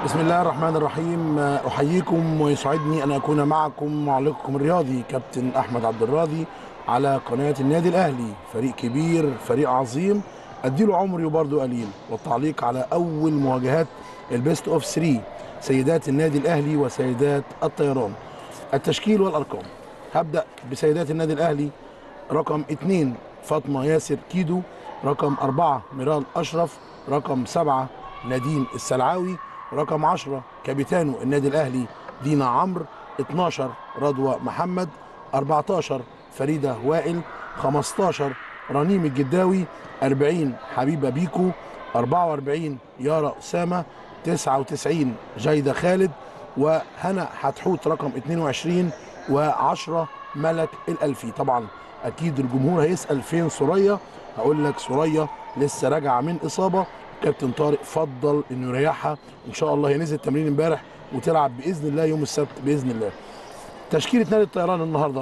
بسم الله الرحمن الرحيم احييكم ويسعدني ان اكون معكم معلقكم الرياضي كابتن احمد عبد الراضي على قناه النادي الاهلي فريق كبير فريق عظيم اديله عمري وبرضه قليل والتعليق على اول مواجهات البيست اوف 3 سيدات النادي الاهلي وسيدات الطيران التشكيل والارقام هبدا بسيدات النادي الاهلي رقم 2 فاطمه ياسر كيدو رقم 4 ميرال اشرف رقم 7 نادين السلعاوي رقم 10 كابيتانو النادي الاهلي دينا عمرو 12 رضوى محمد 14 فريده وائل 15 رنيم الجداوي 40 حبيبه بيكو 44 يارا اسامه 99 جيده خالد وهنا حتحوت رقم 22 و10 ملك الالفي طبعا اكيد الجمهور هيسال فين سوريا هقول لك سوريا لسه راجعه من اصابه كابتن طارق فضل انه يريحها ان شاء الله هي نزلت تمرين امبارح وتلعب باذن الله يوم السبت باذن الله تشكيله نادي الطيران النهارده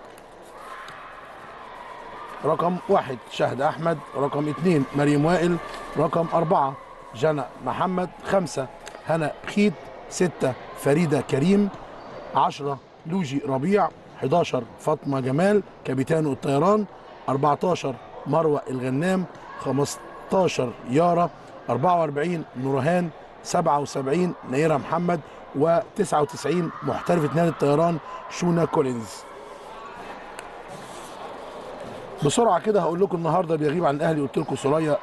رقم واحد شهد احمد رقم اثنين مريم وائل رقم اربعه جنى محمد خمسه هنا خيت سته فريده كريم عشرة لوجي ربيع 11 فاطمه جمال كابيتانو الطيران 14 مروه الغنام 15 يارا 44 نورهان 77 نيرة محمد و99 محترفة نادي الطيران شونا كولينز بسرعة كده هقول لكم النهاردة بيغيب عن الأهلي قلت لكم سوريا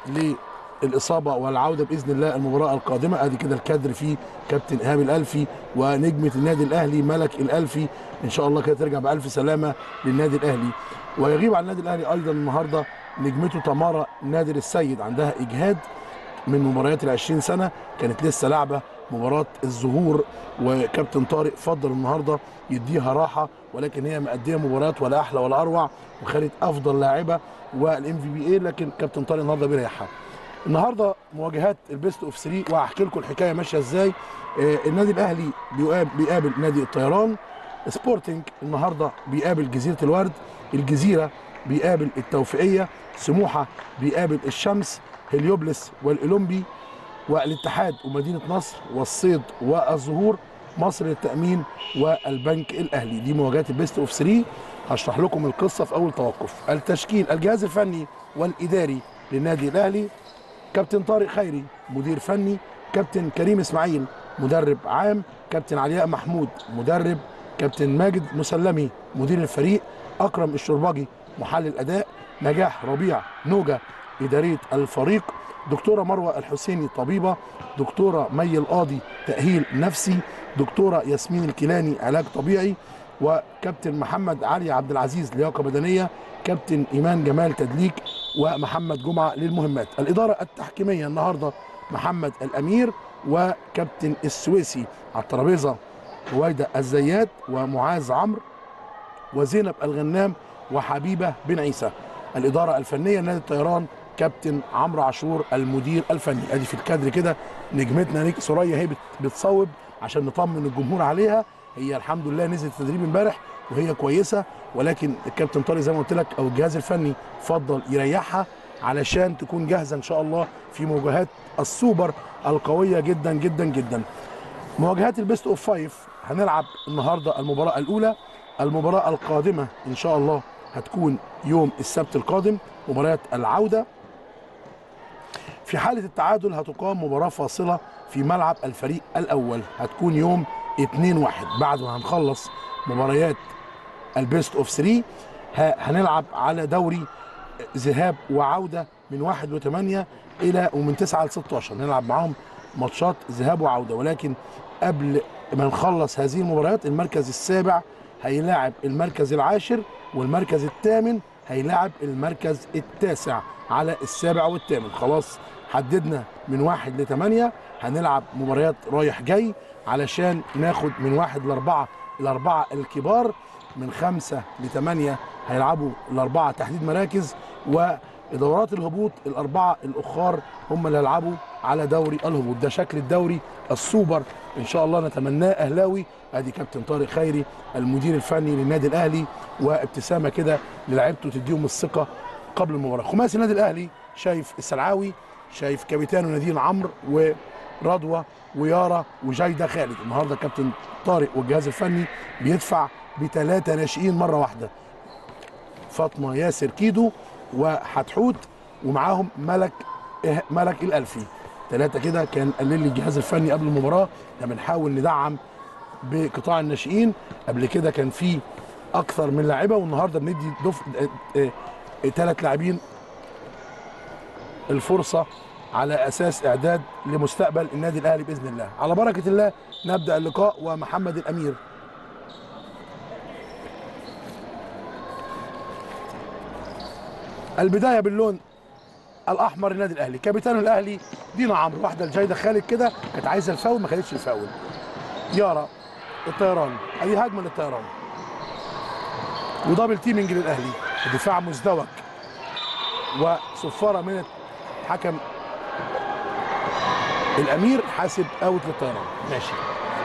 للإصابة والعودة بإذن الله المباراة القادمة أدي كده الكادر فيه كابتن إيهاب الألفي ونجمة النادي الأهلي ملك الألفي إن شاء الله كده ترجع بألف سلامة للنادي الأهلي ويغيب عن النادي الأهلي أيضا النهاردة نجمته تمارا نادر السيد عندها اجهاد من مباريات ال 20 سنه كانت لسه لعبه مباراه الظهور وكابتن طارق فضل النهارده يديها راحه ولكن هي مأديه مباريات ولا احلى ولا اروع وخدت افضل لاعبه والام في بي اي لكن كابتن طارق النهارده بيريحها. النهارده مواجهات البيست اوف 3 وهحكي لكم الحكايه ماشيه ازاي آه النادي الاهلي بيقابل نادي الطيران سبورتنج النهارده بيقابل جزيره الورد الجزيره بيقابل التوفيقيه سموحه بيقابل الشمس هليوبلس والاولمبي والاتحاد ومدينه نصر والصيد والزهور مصر للتامين والبنك الاهلي دي مواجهات البيست اوف 3 هشرح لكم القصه في اول توقف التشكيل الجهاز الفني والاداري للنادي الاهلي كابتن طارق خيري مدير فني كابتن كريم اسماعيل مدرب عام كابتن علياء محمود مدرب كابتن ماجد مسلمي مدير الفريق اكرم الشرباجي محلل اداء نجاح ربيع نوجة إدارية الفريق دكتورة مروة الحسيني طبيبة دكتورة مي القاضي تأهيل نفسي دكتورة ياسمين الكيلاني علاج طبيعي وكابتن محمد علي عبد العزيز لياقة بدنية كابتن إيمان جمال تدليك ومحمد جمعة للمهمات الإدارة التحكيمية النهاردة محمد الأمير وكابتن السويسي على الترابيزة رويدة الزيات ومعاذ عمرو وزينب الغنام وحبيبه بن عيسى الاداره الفنيه لنادي الطيران كابتن عمرو عاشور المدير الفني ادي في الكادر كده نجمتنا نيك سوريا هي بتصوب عشان نطمن الجمهور عليها هي الحمد لله نزلت التدريب امبارح وهي كويسه ولكن الكابتن طارق زي ما قلت لك او الجهاز الفني فضل يريحها علشان تكون جاهزه ان شاء الله في مواجهات السوبر القويه جدا جدا جدا مواجهات البيست اوف فايف هنلعب النهارده المباراه الاولى المباراه القادمه ان شاء الله هتكون يوم السبت القادم مباريات العودة في حالة التعادل هتقام مباراة فاصلة في ملعب الفريق الأول هتكون يوم 2-1 بعد ما هنخلص مباريات البيست اوف 3 هنلعب على دوري ذهاب وعودة من 1 ل 8 إلى ومن 9 ل 16 هنلعب معاهم ماتشات ذهاب وعودة ولكن قبل ما نخلص هذه المباريات المركز السابع هيلاعب المركز العاشر والمركز الثامن هيلاعب المركز التاسع على السابع والثامن خلاص حددنا من واحد لثمانية هنلعب مباريات رايح جاي علشان ناخد من واحد لأربعة الأربعة الكبار من خمسة لثمانية هيلعبوا الأربعة تحديد مراكز ودورات الهبوط الأربعة الأخر هم اللي هيلعبوا على دوري الهبوط ده شكل الدوري السوبر إن شاء الله نتمناه أهلاوي ادي كابتن طارق خيري المدير الفني للنادي الاهلي وابتسامه كده للاعيبته تديهم الثقه قبل المباراه خماسي النادي الاهلي شايف السلعاوي شايف كابيتانو نادين عمرو رضوى ويارا وجايده خالد النهارده كابتن طارق والجهاز الفني بيدفع بثلاثه ناشئين مره واحده فاطمه ياسر كيدو وحتحوت ومعاهم ملك إه- ملك الالفي ثلاثه كده كان قلل لي الجهاز الفني قبل المباراه احنا بنحاول ندعم بقطاع الناشئين قبل كده كان في اكثر من لاعيبه والنهارده بندي دف ثلاث لاعبين الفرصه على اساس اعداد لمستقبل النادي الاهلي باذن الله على بركه الله نبدا اللقاء ومحمد الامير البدايه باللون الاحمر النادي الاهلي كابتن الاهلي دينا عمرو واحده الجايده خالد كده كانت عايزه الفاول ما خدتش الفاول يارا الطيران ادي هجمه للطيران ودبل تيمنج للاهلي دفاع مزدوج وصفاره من حكم الامير حاسب اوت للطيران ماشي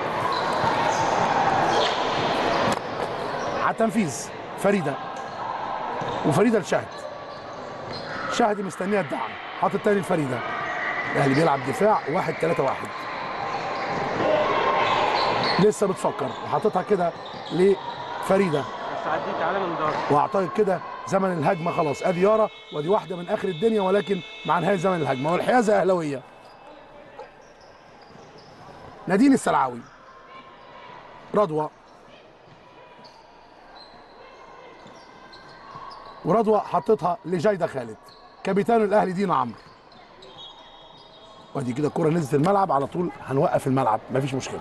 على التنفيذ فريده وفريده لشهد شهد مستنيه الدعم حاطط تاني الفريده الاهلي بيلعب دفاع واحد ثلاثة واحد لسه بتفكر وحاططها كده لفريده بس عديت على من دار واعتقد كده زمن الهجمه خلاص ادي يارا ودي واحده من اخر الدنيا ولكن مع نهايه زمن الهجمه والحيازه اهلاويه نادين السلعاوي رضوى ورضوى حطتها لجايده خالد كابيتان الاهلي دينا عمرو ودي كده الكره نزلت الملعب على طول هنوقف الملعب مفيش مشكله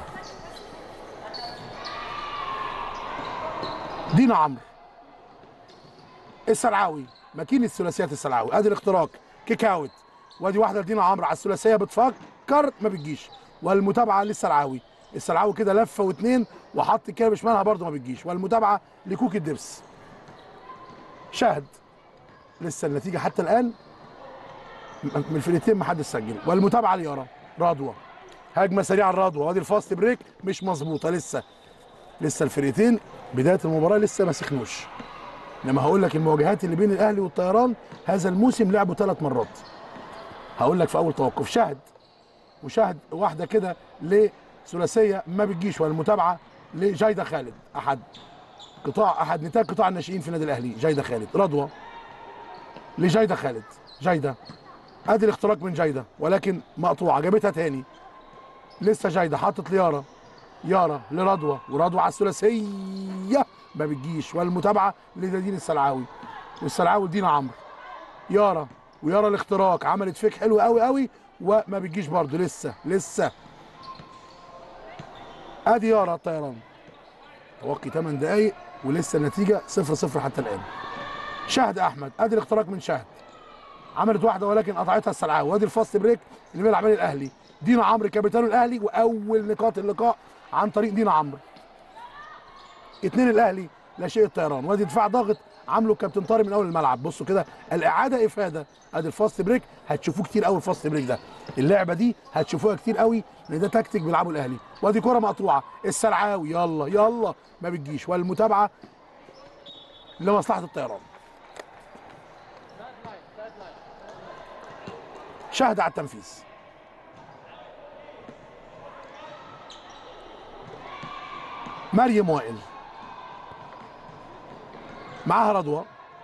دينا عمرو السلعاوي ماكينه الثلاثيات السلعاوي ادي الاختراق كيك اوت وادي واحده لدينا عمرو على الثلاثيه بتفكر ما بتجيش والمتابعه للسلعاوي السلعاوي كده لفه واثنين وحط كده بشمالها برده ما بتجيش والمتابعه لكوك الدبس شاهد لسه النتيجه حتى الان من الفرقتين ما حدش سجل والمتابعه ليارا رضوى هجمه سريعه لرضوى وادي الفاست بريك مش مظبوطه لسه لسه الفرقتين بدايه المباراه لسه ما سخنوش لما هقول لك المواجهات اللي بين الاهلي والطيران هذا الموسم لعبوا ثلاث مرات هقول لك في اول توقف شاهد وشاهد واحده كده لثلاثيه ما بتجيش والمتابعه لجايده خالد احد قطاع احد نتاج قطاع الناشئين في النادي الاهلي جايده خالد رضوى لجايده خالد جايده ادي الاختراق من جايده ولكن مقطوعه جابتها تاني لسه جايده حطت ليارا يارا لرضوى ورضوى على الثلاثيه ما بتجيش والمتابعه لنادين السلعاوي والسلعاوي لدينا عمرو يارا ويارا الاختراق عملت فيك حلو قوي قوي وما بتجيش برضه لسه لسه ادي يارا الطيران توقي 8 دقايق ولسه النتيجه 0 0 حتى الان شهد احمد ادي الاختراق من شهد عملت واحده ولكن قطعتها السلعاوي وادي الفاست بريك اللي بيلعب عليه الاهلي دينا عمرو كابتن الاهلي واول نقاط اللقاء عن طريق دينا عمرو اتنين الاهلي لا شيء الطيران وادي دفاع ضاغط عامله الكابتن طارق من اول الملعب بصوا كده الاعاده افاده ادي الفاست بريك هتشوفوه كتير قوي الفاست بريك ده اللعبه دي هتشوفوها كتير قوي لان ده تكتيك بيلعبه الاهلي وادي كره مقطوعه السلعاوي يلا يلا ما بتجيش والمتابعه لمصلحه الطيران شاهد على التنفيذ مريم وائل معاها رضوى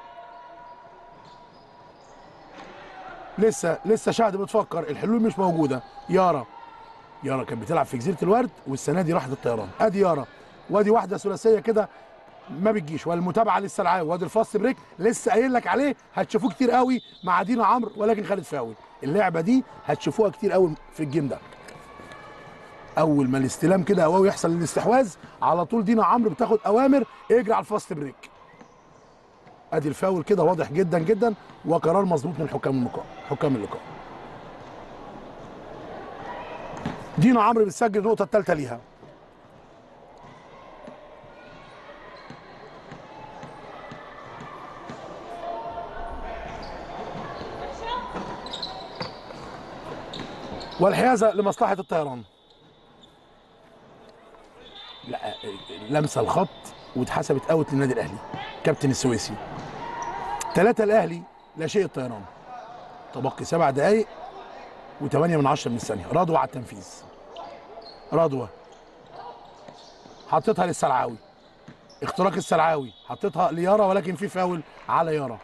لسه لسه شاهد بتفكر الحلول مش موجوده يارا يارا كانت بتلعب في جزيره الورد والسنه دي راحت الطيران ادي يارا وادي واحده ثلاثيه كده ما بتجيش والمتابعه لسه العاب وادي الفاست بريك لسه قايل لك عليه هتشوفوه كتير قوي مع دينا عمرو ولكن خدت فاول اللعبه دي هتشوفوها كتير قوي في الجيم ده اول ما الاستلام كده او يحصل الاستحواذ على طول دينا عمرو بتاخد اوامر اجري على الفاست بريك ادي الفاول كده واضح جدا جدا وقرار مظبوط من حكام اللقاء حكام اللقاء دينا عمرو بتسجل النقطه الثالثه ليها والحيازه لمصلحه الطيران لا لمسه الخط واتحسبت اوت للنادي الاهلي كابتن السويسي ثلاثة الاهلي لا شيء الطيران تبقي سبع دقائق و8 من 10 من الثانيه رضوى على التنفيذ رضوى حطيتها للسلعاوي اختراق السلعاوي حطيتها ليارا ولكن في فاول على يارا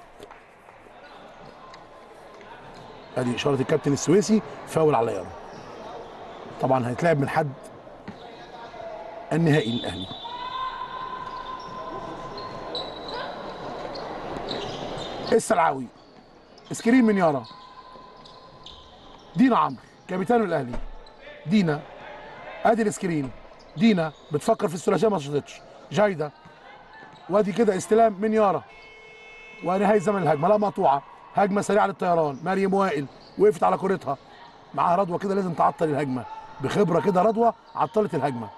ادي اشاره الكابتن السويسي فاول على يارا طبعا هيتلعب من حد النهائي للاهلي السلعاوي سكرين من يارا دينا عمرو كابتن الاهلي دينا ادي السكرين دينا بتفكر في الثلاثيه ما شطتش جايده وادي كده استلام من يارا ونهايه زمن الهجمه لا مقطوعه هجمه سريعه للطيران مريم وائل وقفت على كورتها معاها رضوى كده لازم تعطل الهجمه بخبره كده رضوى عطلت الهجمه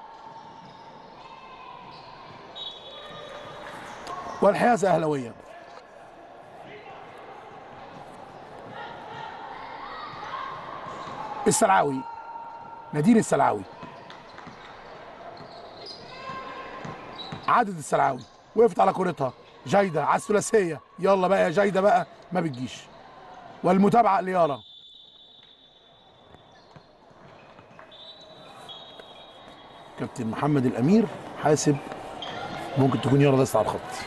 والحيازه اهلاويه السلعاوي نادين السلعاوي عدد السلعاوي وقفت على كورتها جايده على الثلاثيه يلا بقى يا جايده بقى ما بتجيش والمتابعه ليارا كابتن محمد الامير حاسب ممكن تكون يارا لسه على الخط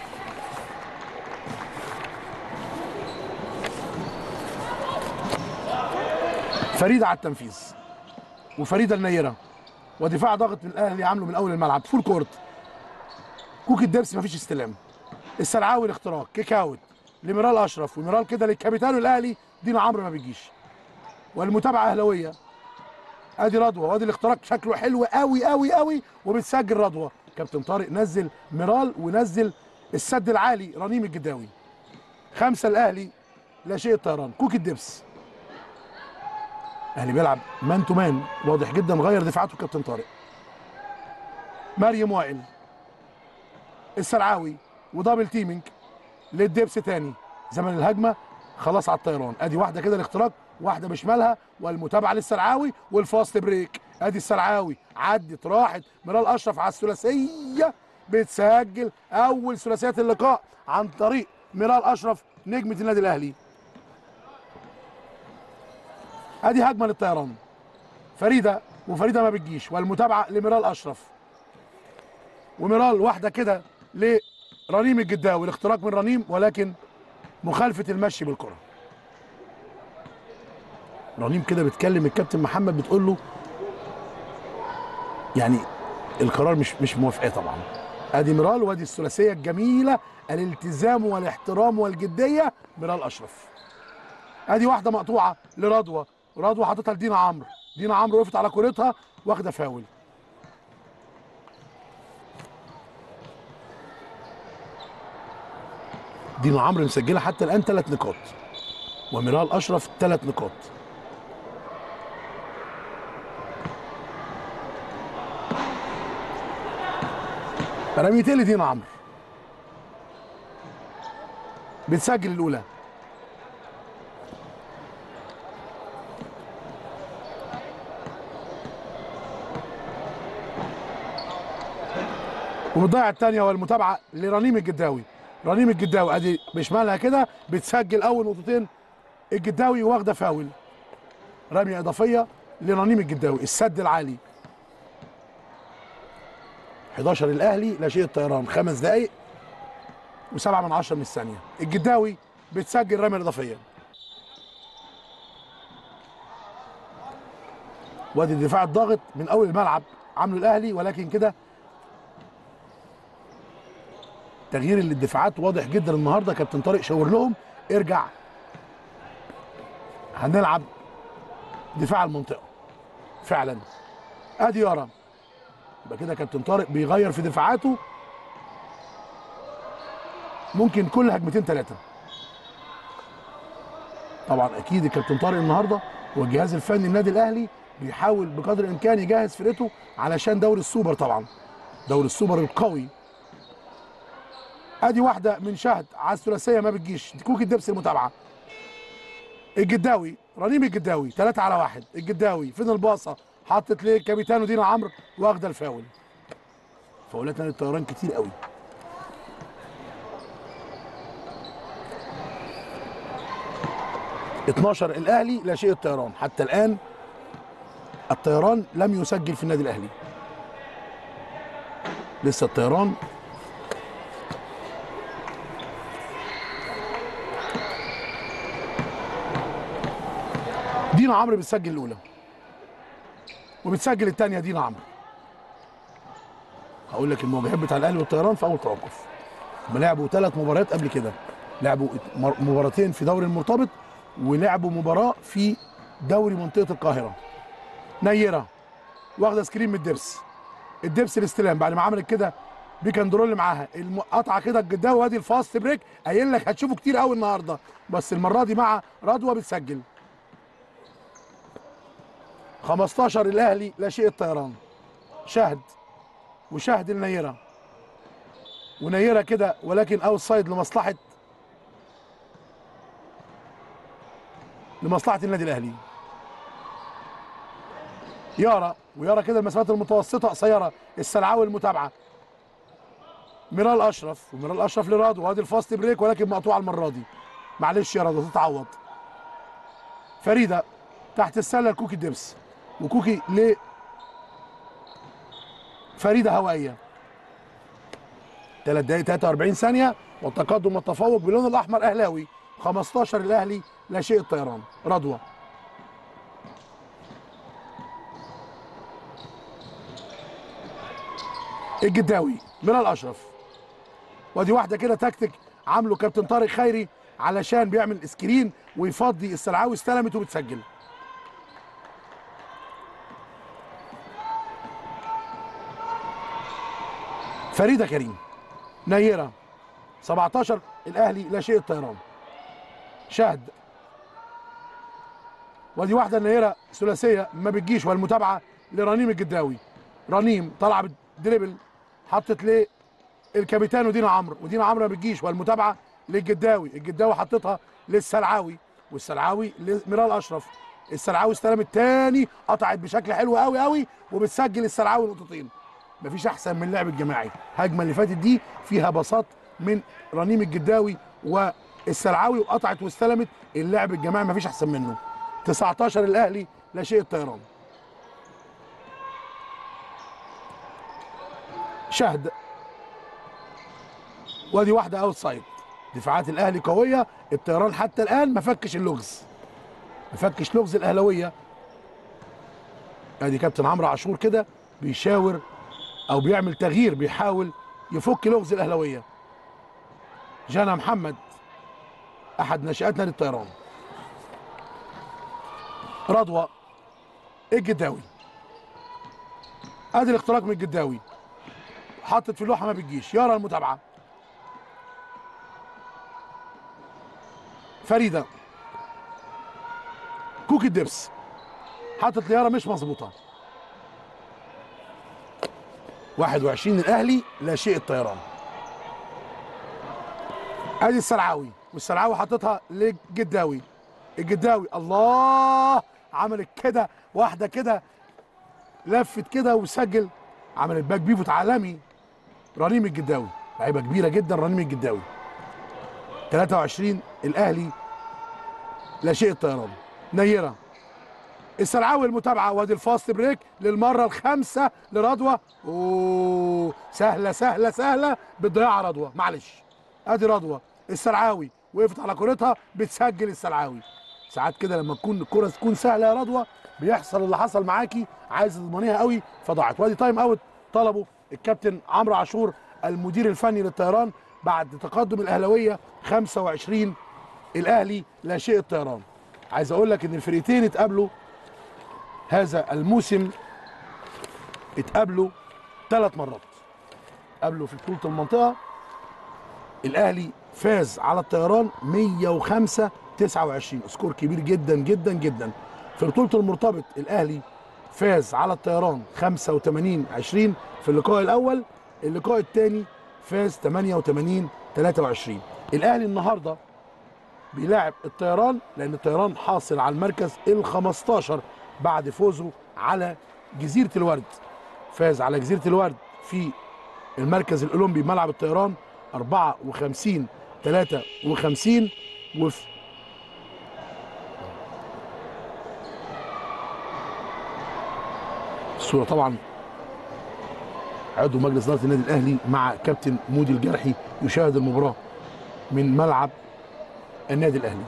فريده على التنفيذ وفريده النيره ودفاع ضغط من الاهلي عامله من اول الملعب فول كورت كوك الدبس مفيش استلام السلعاوي الاختراق كيك اوت لميرال اشرف وميرال كده للكابيتانو الاهلي دينا عمرو ما بيجيش والمتابعه اهلاويه ادي رضوى وادي الاختراق شكله حلو قوي قوي قوي وبتسجل رضوى كابتن طارق نزل ميرال ونزل السد العالي رنيم الجداوي خمسه الاهلي لا شيء الطيران كوك الدبس الاهلي بيلعب مان تو مان واضح جدا غير دفاعاته كابتن طارق مريم وائل السرعاوي ودبل تيمينج للدبس تاني زمن الهجمه خلاص على الطيران ادي واحده كده الاختراق واحده بشمالها والمتابعه للسرعاوي والفاست بريك ادي السرعاوي عدت راحت ميرال اشرف على الثلاثيه بتسجل اول ثلاثيات اللقاء عن طريق ميرال اشرف نجمه النادي الاهلي ادي هجمه للطيران فريده وفريده ما بتجيش والمتابعه لميرال اشرف وميرال واحده كده لرنيم الجداوي الاختراق من رنيم ولكن مخالفه المشي بالكره رنيم كده بتكلم الكابتن محمد بتقول له يعني القرار مش مش موافقه طبعا ادي ميرال وادي الثلاثيه الجميله الالتزام والاحترام والجديه ميرال اشرف ادي واحده مقطوعه لرضوى رضوى حاططها لدينا عمرو دينا عمرو وقفت على كورتها واخده فاول دينا عمرو مسجله حتى الان ثلاث نقاط وميرال اشرف ثلاث نقاط رميتين لدينا عمرو بتسجل الاولى وبتضيع الثانيه والمتابعه لرنيم الجداوي رنيم الجداوي ادي بشمالها كده بتسجل اول نقطتين الجداوي واخده فاول رميه اضافيه لرنيم الجداوي السد العالي 11 الاهلي لا شيء الطيران خمس دقائق وسبعة من عشرة من الثانية الجداوي بتسجل رمية إضافية وادي الدفاع الضاغط من أول الملعب عامله الأهلي ولكن كده تغيير للدفاعات واضح جدا النهارده كابتن طارق شاور لهم ارجع هنلعب دفاع المنطقه فعلا ادي يارا يبقى كده كابتن طارق بيغير في دفاعاته ممكن كل هجمتين ثلاثه طبعا اكيد الكابتن طارق النهارده والجهاز الفني النادي الاهلي بيحاول بقدر الامكان يجهز فرقته علشان دوري السوبر طبعا دوري السوبر القوي ادي واحده من شهد على الثلاثيه ما بتجيش دي كوكي الدبس المتابعه الجداوي رنيم الجداوي ثلاثة على واحد الجداوي فين الباصة حطت ليه كابيتانو دينا عمرو واخده الفاول فاولات نادي الطيران كتير قوي 12 الاهلي لا شيء الطيران حتى الان الطيران لم يسجل في النادي الاهلي لسه الطيران دينا عمرو بتسجل الاولى وبتسجل الثانيه دينا عمرو هقول لك المواجهات بتاع الاهلي والطيران في اول توقف هم لعبوا ثلاث مباريات قبل كده لعبوا مر- مباراتين في دوري المرتبط ولعبوا مباراه في دوري منطقه القاهره نيره واخده سكرين من الدبس الدبس الاستلام بعد ما عملت كده بيكندرول معاها القطعه كده الجداوي وادي الفاست بريك قايل لك هتشوفه كتير قوي النهارده بس المره دي مع رضوى بتسجل 15 الاهلي لا شيء الطيران شهد وشهد النيره ونيره كده ولكن اوت سايد لمصلحه لمصلحه النادي الاهلي يارا ويارا كده المسافات المتوسطه قصيره السلعاوي المتابعه ميرال اشرف وميرال اشرف لراد وادي الفاست بريك ولكن مقطوعه المره دي معلش يا رضا تتعوض فريده تحت السله لكوكي دبس وكوكي ل فريده هوائيه 3 دقائق 43 ثانيه والتقدم والتفوق باللون الاحمر اهلاوي 15 الاهلي لا شيء الطيران رضوى الجداوي ميرال اشرف ودي واحده كده تكتيك عامله كابتن طارق خيري علشان بيعمل سكرين ويفضي السلعاوي استلمت وبتسجل فريده كريم نيره 17 الاهلي لا شيء الطيران شهد ودي واحده النيره ثلاثيه ما بتجيش والمتابعه لرنيم الجداوي رنيم طلع بالدريبل حطت ليه الكابيتان ودينا عمرو ودينا عمرو ما بتجيش والمتابعه للجداوي الجداوي حطتها للسلعاوي والسلعاوي لميرال اشرف السلعاوي استلمت تاني قطعت بشكل حلو قوي قوي وبتسجل السلعاوي نقطتين مفيش احسن من اللعب الجماعي الهجمه اللي فاتت دي فيها بساط من رنيم الجداوي والسلعاوي وقطعت واستلمت اللعب الجماعي مفيش احسن منه 19 الاهلي لا شيء الطيران شهد وادي واحده اوت سايد دفاعات الاهلي قويه الطيران حتى الان ما فكش اللغز ما فكش لغز الاهلاويه ادي كابتن عمرو عاشور كده بيشاور او بيعمل تغيير بيحاول يفك لغز الاهلاويه جانا محمد احد ناشئاتنا للطيران رضوى الجداوي ادي الاختراق من الجداوي حطت في اللوحه ما بتجيش يارا المتابعه فريده كوكي الدبس حطت ليارا مش مظبوطه 21 الاهلي لا شيء الطيران ادي السلعاوي والسلعاوي حطتها للجداوي الجداوي الله عملت كده واحده كده لفت كده وسجل عملت باك بيفوت عالمي رنيم الجداوي لعيبه كبيره جدا رنيم الجداوي 23 الاهلي لا شيء الطيران نيره السلعاوي المتابعه وادي الفاست بريك للمره الخامسه لرضوى اوه سهله سهله سهله بتضيع رضوى معلش ادي رضوى السلعاوي وقفت على كورتها بتسجل السلعاوي ساعات كده لما تكون الكره تكون سهله يا رضوى بيحصل اللي حصل معاكي عايز تضمنيها قوي فضاعت وادي تايم اوت طلبه الكابتن عمرو عاشور المدير الفني للطيران بعد تقدم الاهلاويه 25 الاهلي لا شيء الطيران عايز اقول لك ان الفرقتين اتقابلوا هذا الموسم اتقابلوا ثلاث مرات قابلوا في بطوله المنطقه الاهلي فاز على الطيران 105 29 سكور كبير جدا جدا جدا في بطوله المرتبط الاهلي فاز على الطيران 85 20 في اللقاء الاول اللقاء الثاني فاز 88 23 الاهلي النهارده بيلاعب الطيران لان الطيران حاصل على المركز ال 15 بعد فوزه على جزيره الورد فاز على جزيره الورد في المركز الاولمبي ملعب الطيران 54 53 وفي الصوره طبعا عضو مجلس اداره النادي الاهلي مع كابتن مودي الجرحي يشاهد المباراه من ملعب النادي الاهلي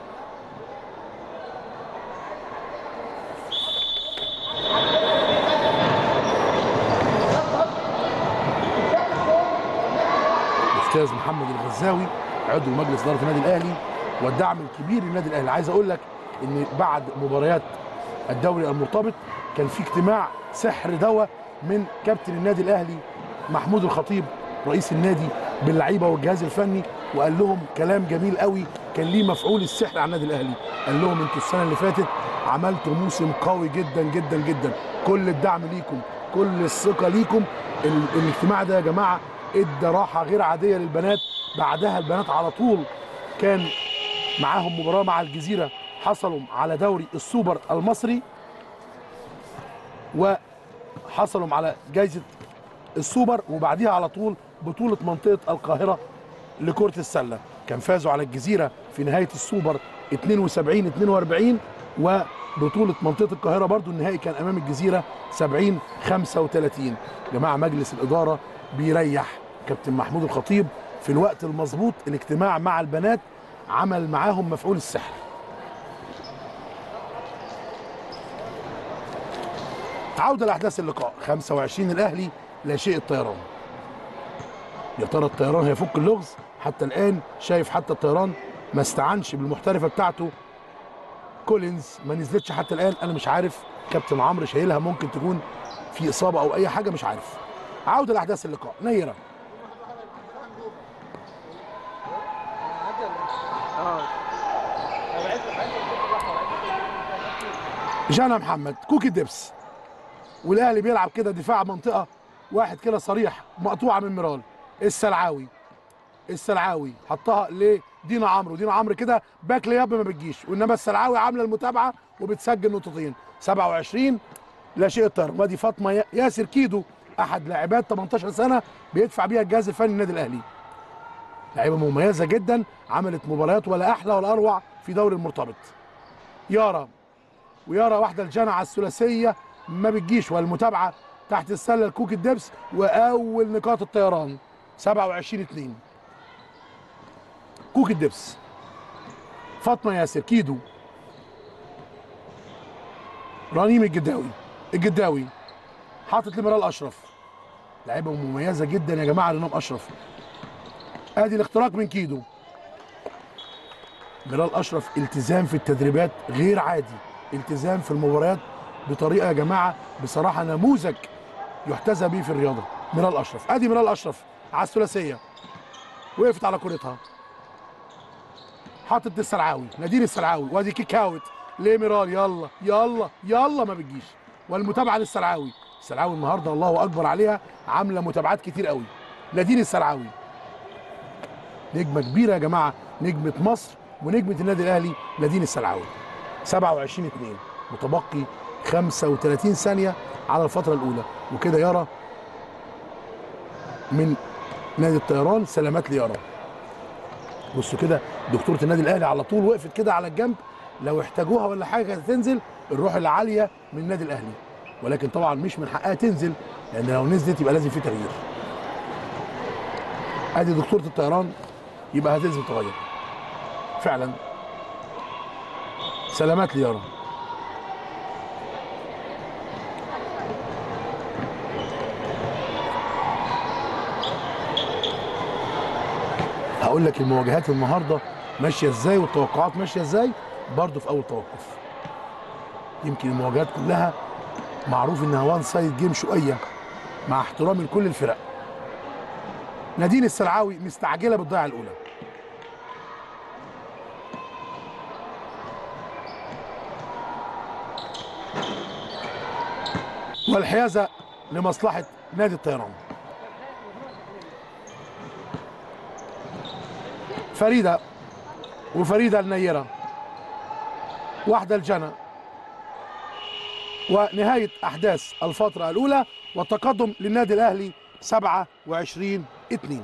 الاستاذ محمد الغزاوي عضو مجلس اداره النادي الاهلي والدعم الكبير للنادي الاهلي عايز اقول لك ان بعد مباريات الدوري المرتبط كان في اجتماع سحر دواء من كابتن النادي الاهلي محمود الخطيب رئيس النادي باللعيبه والجهاز الفني وقال لهم كلام جميل قوي كان ليه مفعول السحر على النادي الاهلي قال لهم انتوا السنه اللي فاتت عملتوا موسم قوي جدا جدا جدا كل الدعم ليكم كل الثقه ليكم ال- الاجتماع ده يا جماعه ادى راحه غير عاديه للبنات بعدها البنات على طول كان معاهم مباراه مع الجزيره حصلوا على دوري السوبر المصري وحصلوا على جائزه السوبر وبعديها على طول بطوله منطقه القاهره لكره السله كان فازوا على الجزيره في نهايه السوبر 72 42 وبطوله منطقه القاهره برضو النهائي كان امام الجزيره 70 35 جماعه مجلس الاداره بيريح كابتن محمود الخطيب في الوقت المظبوط الاجتماع مع البنات عمل معاهم مفعول السحر عودة لأحداث اللقاء 25 الأهلي لا شيء الطيران يا ترى الطيران هيفك اللغز حتى الآن شايف حتى الطيران ما استعنش بالمحترفة بتاعته كولينز ما نزلتش حتى الآن أنا مش عارف كابتن عمرو شايلها ممكن تكون في إصابة أو أي حاجة مش عارف عودة لأحداث اللقاء نيرة جانا محمد كوكي ديبس والاهلي بيلعب كده دفاع منطقه واحد كده صريح مقطوعه من ميرال السلعاوي السلعاوي حطها لدينا عمرو دينا عمرو كده باك لياب ما بتجيش وانما السلعاوي عامله المتابعه وبتسجل نقطتين 27 لا شيء الطير وادي فاطمه يا- ياسر كيدو احد لاعبات 18 سنه بيدفع بيها الجهاز الفني النادي الاهلي لعيبه مميزه جدا عملت مباريات ولا احلى ولا اروع في دوري المرتبط يارا ويارا واحده الجنى على الثلاثيه ما بتجيش والمتابعه تحت السله الكوك الدبس واول نقاط الطيران 27 2 كوك الدبس فاطمه ياسر كيدو رنيم الجداوي الجداوي حاطط لميرال اشرف لعيبه مميزه جدا يا جماعه رنام اشرف ادي الاختراق من كيدو ميرال اشرف التزام في التدريبات غير عادي التزام في المباريات بطريقه يا جماعه بصراحه نموذج يحتذى به في الرياضه ميرال اشرف ادي ميرال اشرف على الثلاثيه وقفت على كورتها حاطط السرعاوي نادين السرعاوي وادي كيك اوت لميرال يلا يلا يلا ما بتجيش والمتابعه للسرعاوي السرعاوي النهارده الله اكبر عليها عامله متابعات كتير قوي نادين السرعاوي نجمه كبيره يا جماعه نجمه مصر ونجمه النادي الاهلي نادين السلعاوي 27 2 متبقي 35 ثانيه على الفتره الاولى وكده يارا من نادي الطيران سلامات ليارا بصوا كده دكتوره النادي الاهلي على طول وقفت كده على الجنب لو احتاجوها ولا حاجه تنزل الروح العاليه من النادي الاهلي ولكن طبعا مش من حقها تنزل لان لو نزلت يبقى لازم في تغيير ادي دكتوره الطيران يبقى هتنزل تغير فعلا سلامات ليارا هقول لك المواجهات النهارده ماشيه ازاي والتوقعات ماشيه ازاي برضه في اول توقف يمكن المواجهات كلها معروف انها وان سايد جيم شويه مع احترامي لكل الفرق نادين السلعاوي مستعجله بالضيعه الاولى والحيازه لمصلحه نادي الطيران فريده وفريده النيره واحده الجنى ونهايه احداث الفتره الاولى والتقدم للنادي الاهلي 27 2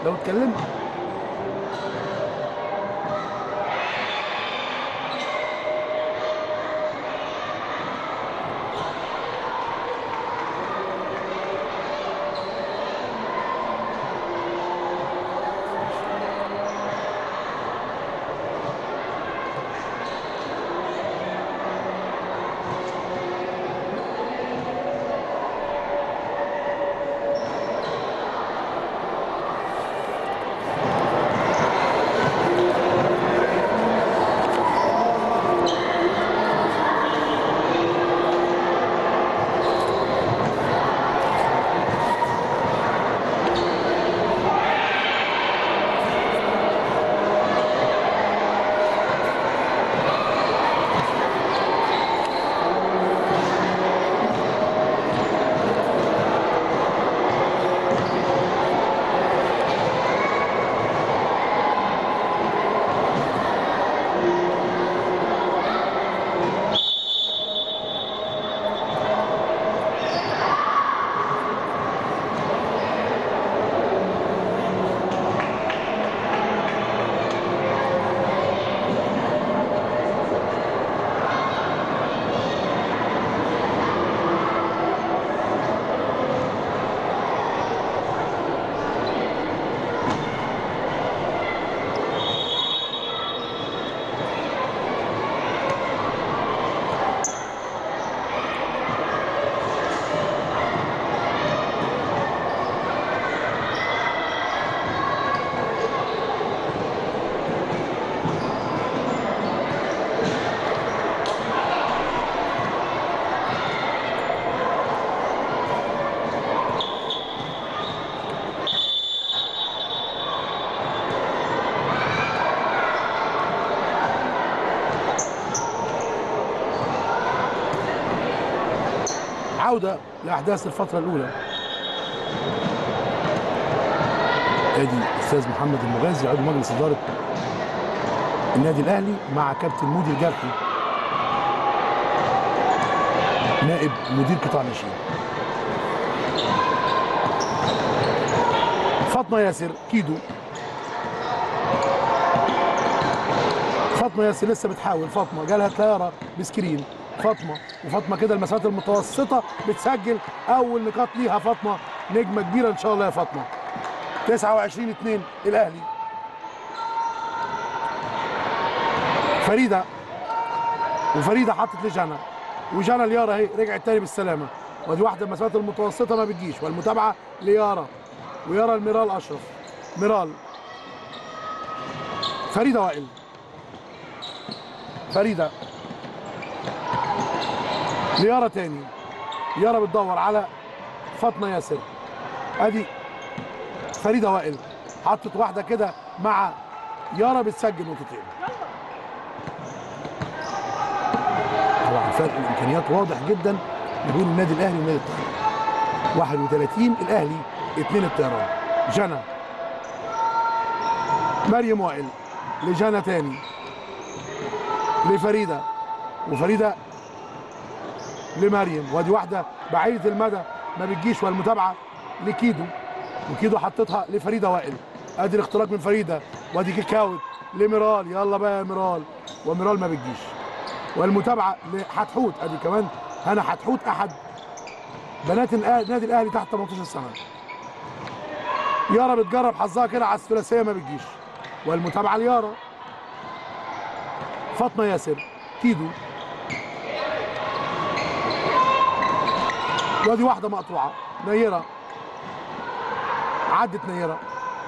لو اتكلمت عودة لأحداث الفترة الأولى ادي الاستاذ محمد المغازي عضو مجلس اداره النادي الاهلي مع كابتن مودي الجرحي نائب مدير قطاع الناشئين فاطمه ياسر كيدو فاطمه ياسر لسه بتحاول فاطمه جالها طياره بسكرين فاطمه وفاطمه كده المسافات المتوسطه بتسجل اول نقاط ليها فاطمه نجمه كبيره ان شاء الله يا فاطمه 29 2 الاهلي فريده وفريده حطت لجانا وجانا ليارا اهي رجعت تاني بالسلامه ودي واحده المسافات المتوسطه ما بتجيش والمتابعه ليارا ويارا الميرال اشرف ميرال فريده وائل فريده ليارا تاني يارا بتدور على فاطمه ياسر ادي فريده وائل حطت واحده كده مع يارا بتسجل نقطتين طبعا فرق الامكانيات واضح جدا ما بين النادي الاهلي والنادي الطيران 31 الاهلي 2 الطيران جنى مريم وائل لجنى تاني لفريده وفريده لمريم وادي واحده بعيده المدى ما بتجيش والمتابعه لكيدو وكيدو حطتها لفريده وائل ادي الاختراق من فريده وادي كيك اوت لميرال يلا بقى يا ميرال وميرال ما بتجيش والمتابعه لحتحوت ادي كمان هنا حتحوت احد بنات النادي الاهلي تحت 18 سنه يارا بتجرب حظها كده على الثلاثيه ما بتجيش والمتابعه ليارا فاطمه ياسر كيدو وادي واحده مقطوعه نيره عدت نيره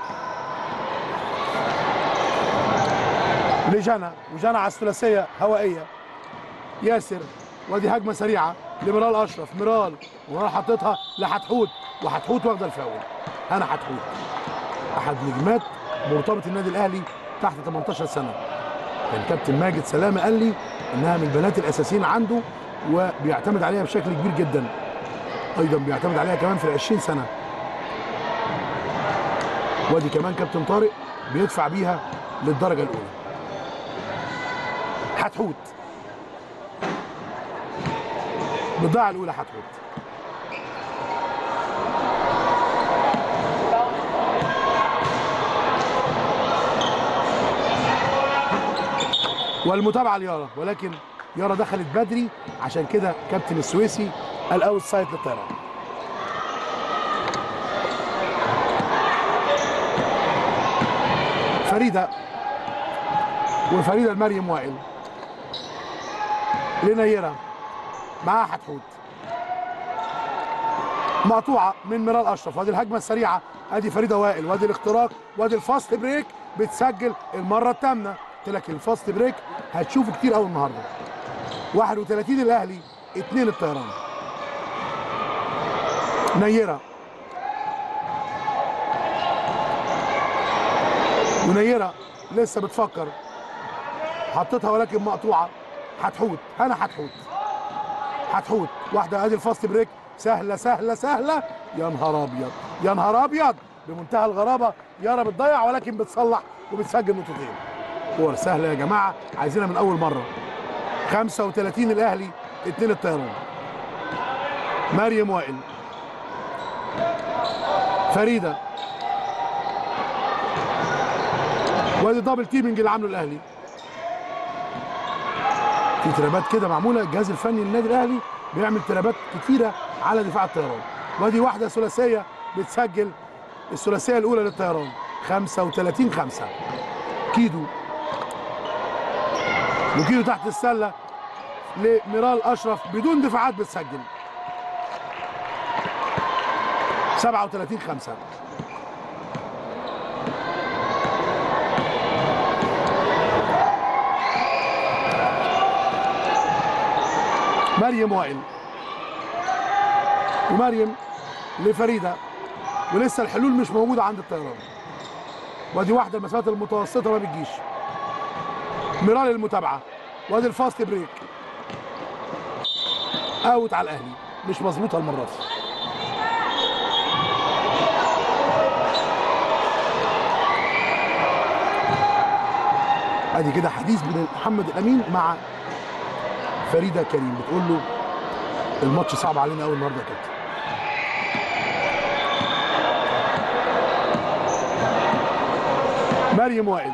لجنى وجنى على الثلاثيه هوائيه ياسر وادي هجمه سريعه لميرال اشرف ميرال وراح حطيتها لحتحوت وحتحوت واخده الفاول انا حتحوت احد نجمات مرتبط النادي الاهلي تحت 18 سنه كان كابتن ماجد سلامه قال لي انها من البنات الاساسيين عنده وبيعتمد عليها بشكل كبير جدا ايضا بيعتمد عليها كمان في ال 20 سنه وادي كمان كابتن طارق بيدفع بيها للدرجه الاولى حتحوت بالضاعه الاولى حتحوت والمتابعه ليارا ولكن يارا دخلت بدري عشان كده كابتن السويسي الاوت سايد للطيران فريده وفريده المريم وائل لنيره معاها حتحوت مقطوعه من ميرال اشرف وادي الهجمه السريعه ادي فريده وائل وادي الاختراق وادي الفاست بريك بتسجل المره الثامنه قلت لك الفاست بريك هتشوفه كتير قوي النهارده 31 الاهلي 2 الطيران نيره ونيره لسه بتفكر حطيتها ولكن مقطوعه حتحوت هنا حتحوت حتحوت واحده ادي الفاست بريك سهله سهله سهله يا نهار ابيض يا نهار ابيض بمنتهى الغرابه يارا بتضيع ولكن بتصلح وبتسجل نقطتين كور سهله يا جماعه عايزينها من اول مره 35 الاهلي 2 الطيران مريم وائل فريده وادي دبل تيمنج اللي عامله الاهلي في ترابات كده معموله الجهاز الفني للنادي الاهلي بيعمل ترابات كتيره على دفاع الطيران وادي واحده ثلاثيه بتسجل الثلاثيه الاولى للطيران 35 5 كيدو وكيدو تحت السله لميرال اشرف بدون دفاعات بتسجل 37 5 مريم وائل ومريم لفريده ولسه الحلول مش موجوده عند الطيران وادي واحده المسافات المتوسطه ما بتجيش ميرال المتابعه وادي الفاست بريك اوت على الاهلي مش مظبوطه المره دي ادي كده حديث بين محمد الامين مع فريده كريم بتقول له الماتش صعب علينا قوي النهارده يا كابتن مريم وائل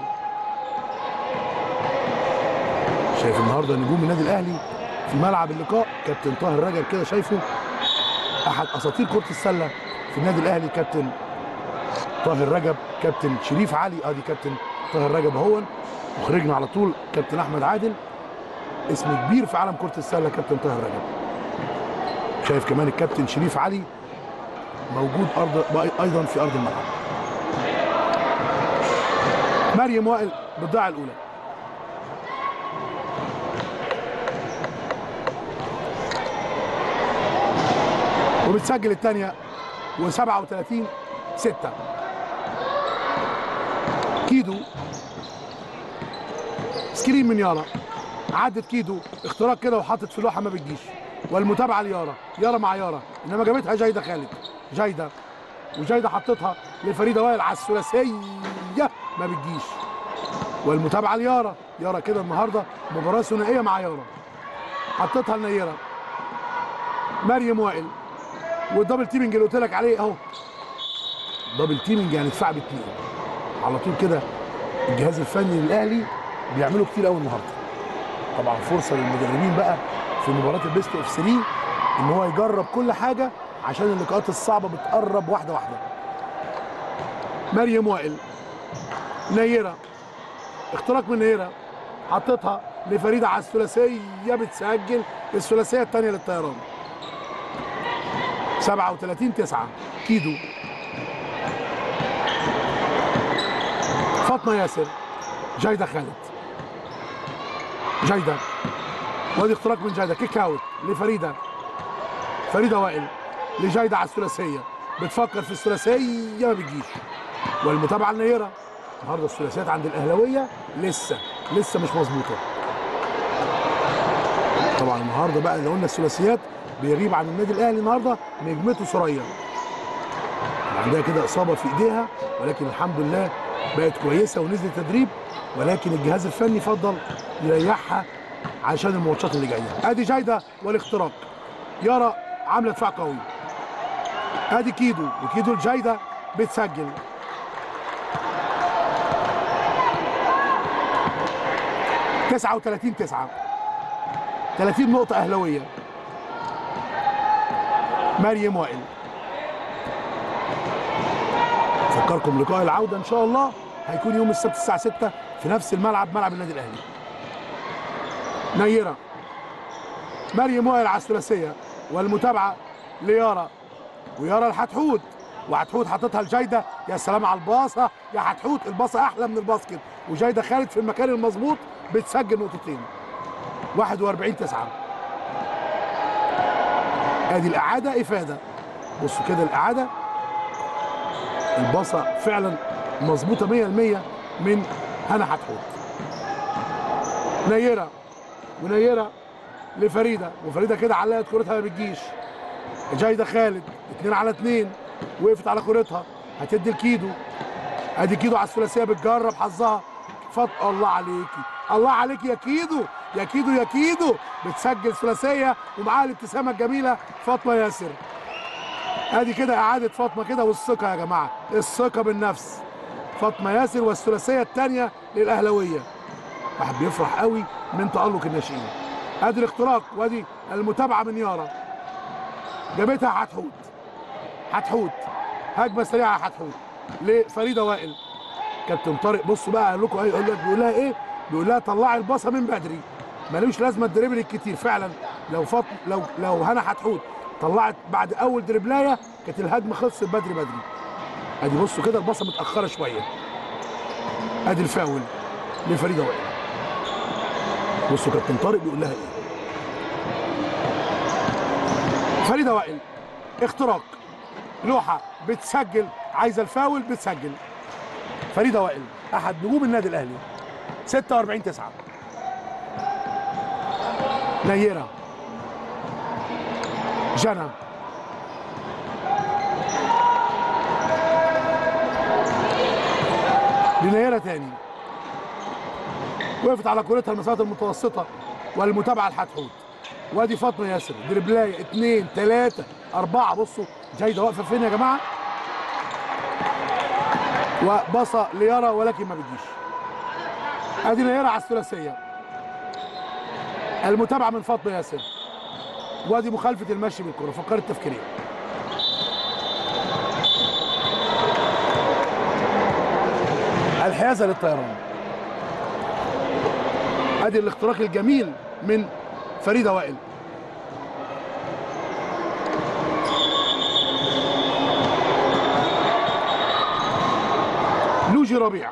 شايف النهارده نجوم النادي الاهلي في ملعب اللقاء كابتن طاهر رجب كده شايفه احد اساطير كره السله في النادي الاهلي كابتن طاهر رجب كابتن شريف علي ادي كابتن طاهر رجب اهون مخرجنا على طول كابتن احمد عادل اسم كبير في عالم كره السله كابتن طاهر رجب شايف كمان الكابتن شريف علي موجود ارض ايضا في ارض الملعب مريم وائل بالضيعه الاولى وبتسجل الثانيه و37 6 كيدو سكرين من يارا عدت كيدو اختراق كده وحطت في لوحه ما بتجيش والمتابعه ليارا يارا مع يارا انما جابتها جايده خالد جايده وجايده حطتها لفريده وائل على الثلاثيه ما بتجيش والمتابعه ليارا يارا كده النهارده مباراه ثنائيه مع يارا حطتها لنيره مريم وائل والدبل تيمنج اللي قلت لك عليه اهو دبل تيمنج يعني دفاع باثنين على طول كده الجهاز الفني للاهلي بيعملوا كتير قوي النهارده طبعا فرصه للمدربين بقى في مباراه البيست اوف 3 ان هو يجرب كل حاجه عشان اللقاءات الصعبه بتقرب واحده واحده مريم وائل نيره اختراق من نيره حطتها لفريده على الثلاثيه بتسجل الثلاثيه الثانيه للطيران 37 9 كيدو فاطمه ياسر جايده خالد جايده وادي اختراق من جايده كيك اوت لفريده فريده وائل لجايده على الثلاثيه بتفكر في الثلاثيه ما بتجيش والمتابعه النيره النهارده الثلاثيات عند الاهلاويه لسه لسه مش مظبوطه طبعا النهارده بقى لو قلنا الثلاثيات بيغيب عن النادي الاهلي النهارده نجمته سوريا عندها كده اصابه في ايديها ولكن الحمد لله بقت كويسه ونزلت تدريب ولكن الجهاز الفني فضل يريحها عشان الماتشات اللي جايه ادي جايده والاختراق يارا عامله دفاع قوي ادي كيدو وكيدو الجايده بتسجل 39 9 30 نقطة أهلوية مريم وائل فكركم لقاء العودة إن شاء الله هيكون يوم السبت الساعة 6 في نفس الملعب ملعب النادي الأهلي نيرة مريم وائل على الثلاثية والمتابعة ليارا ويارا الحتحوت وحتحوت حاططها لجايدة يا سلام على الباصة يا حتحوت الباصة أحلى من الباسكت وجايدة خالد في المكان المظبوط بتسجل نقطتين 41 9 ادي الاعاده افاده بصوا كده الاعاده الباصه فعلا مظبوطه 100% من هنا حتحوت نيره ونيره لفريده وفريده كده علقت كورتها ما بتجيش جايده خالد اتنين على اتنين وقفت على كورتها هتدي الكيدو ادي كيدو على الثلاثيه بتجرب حظها فط الله عليكي الله عليكي يا كيدو يا كيدو يا كيدو بتسجل ثلاثيه ومعاها الابتسامه الجميله فاطمه ياسر ادي كده اعاده فاطمه كده والثقه يا جماعه الثقه بالنفس فاطمه ياسر والثلاثيه الثانيه للاهلاويه واحد بيفرح قوي من تالق الناشئين ادي الاختراق وادي المتابعه من يارا جابتها حتحوت حتحوت هجمه سريعه حتحوت لفريده وائل كابتن طارق بصوا بقى قال لكم ايه يقول لك بيقول لها ايه بيقول لها طلعي الباصه من بدري ملوش لازمه الدريبل الكتير فعلا لو فط لو لو هنا حتحوت طلعت بعد اول دربلايه كانت الهجمه خلصت بدري بدري ادي بصوا كده الباصه متاخره شويه ادي الفاول لفريده وائل بصوا كابتن طارق بيقول لها ايه فريده وائل اختراق لوحه بتسجل عايزه الفاول بتسجل فريده وائل احد نجوم النادي الاهلي 46 9 نيره جنى لنيره تاني وقفت على كورتها المسافات المتوسطه والمتابعه الحتحوت وادي فاطمه ياسر دربلايه اثنين ثلاثه اربعه بصوا جايده واقفه فين يا جماعه وبصه ليارا ولكن ما بتجيش ادي ليارا على الثلاثيه المتابعه من فاطمه ياسر وادي مخالفه المشي بالكره فكرت تفكيريه الحيازه للطيران ادي الاختراق الجميل من فريده وائل لوجي ربيع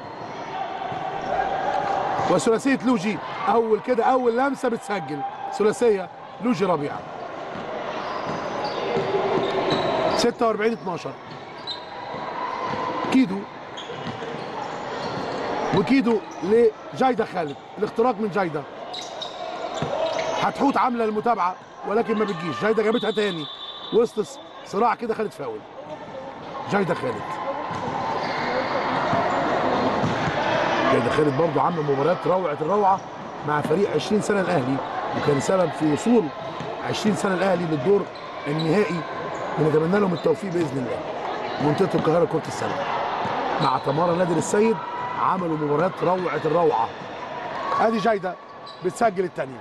وثلاثيه لوجي اول كده اول لمسه بتسجل ثلاثيه لوجي ربيع 46 12 كيدو وكيدو لجايده خالد الاختراق من جايده هتحوت عامله المتابعه ولكن ما بتجيش جايده جابتها تاني وسط صراع كده خدت فاول جايده خالد جايده خالد برضو عامله مباريات روعه الروعه مع فريق 20 سنه الاهلي وكان سبب في وصول 20 سنه الاهلي للدور النهائي ونتمنى لهم التوفيق باذن الله منطقه القاهره كره السله مع تمارا نادر السيد عملوا مباريات روعه الروعه ادي جايده بتسجل الثانيه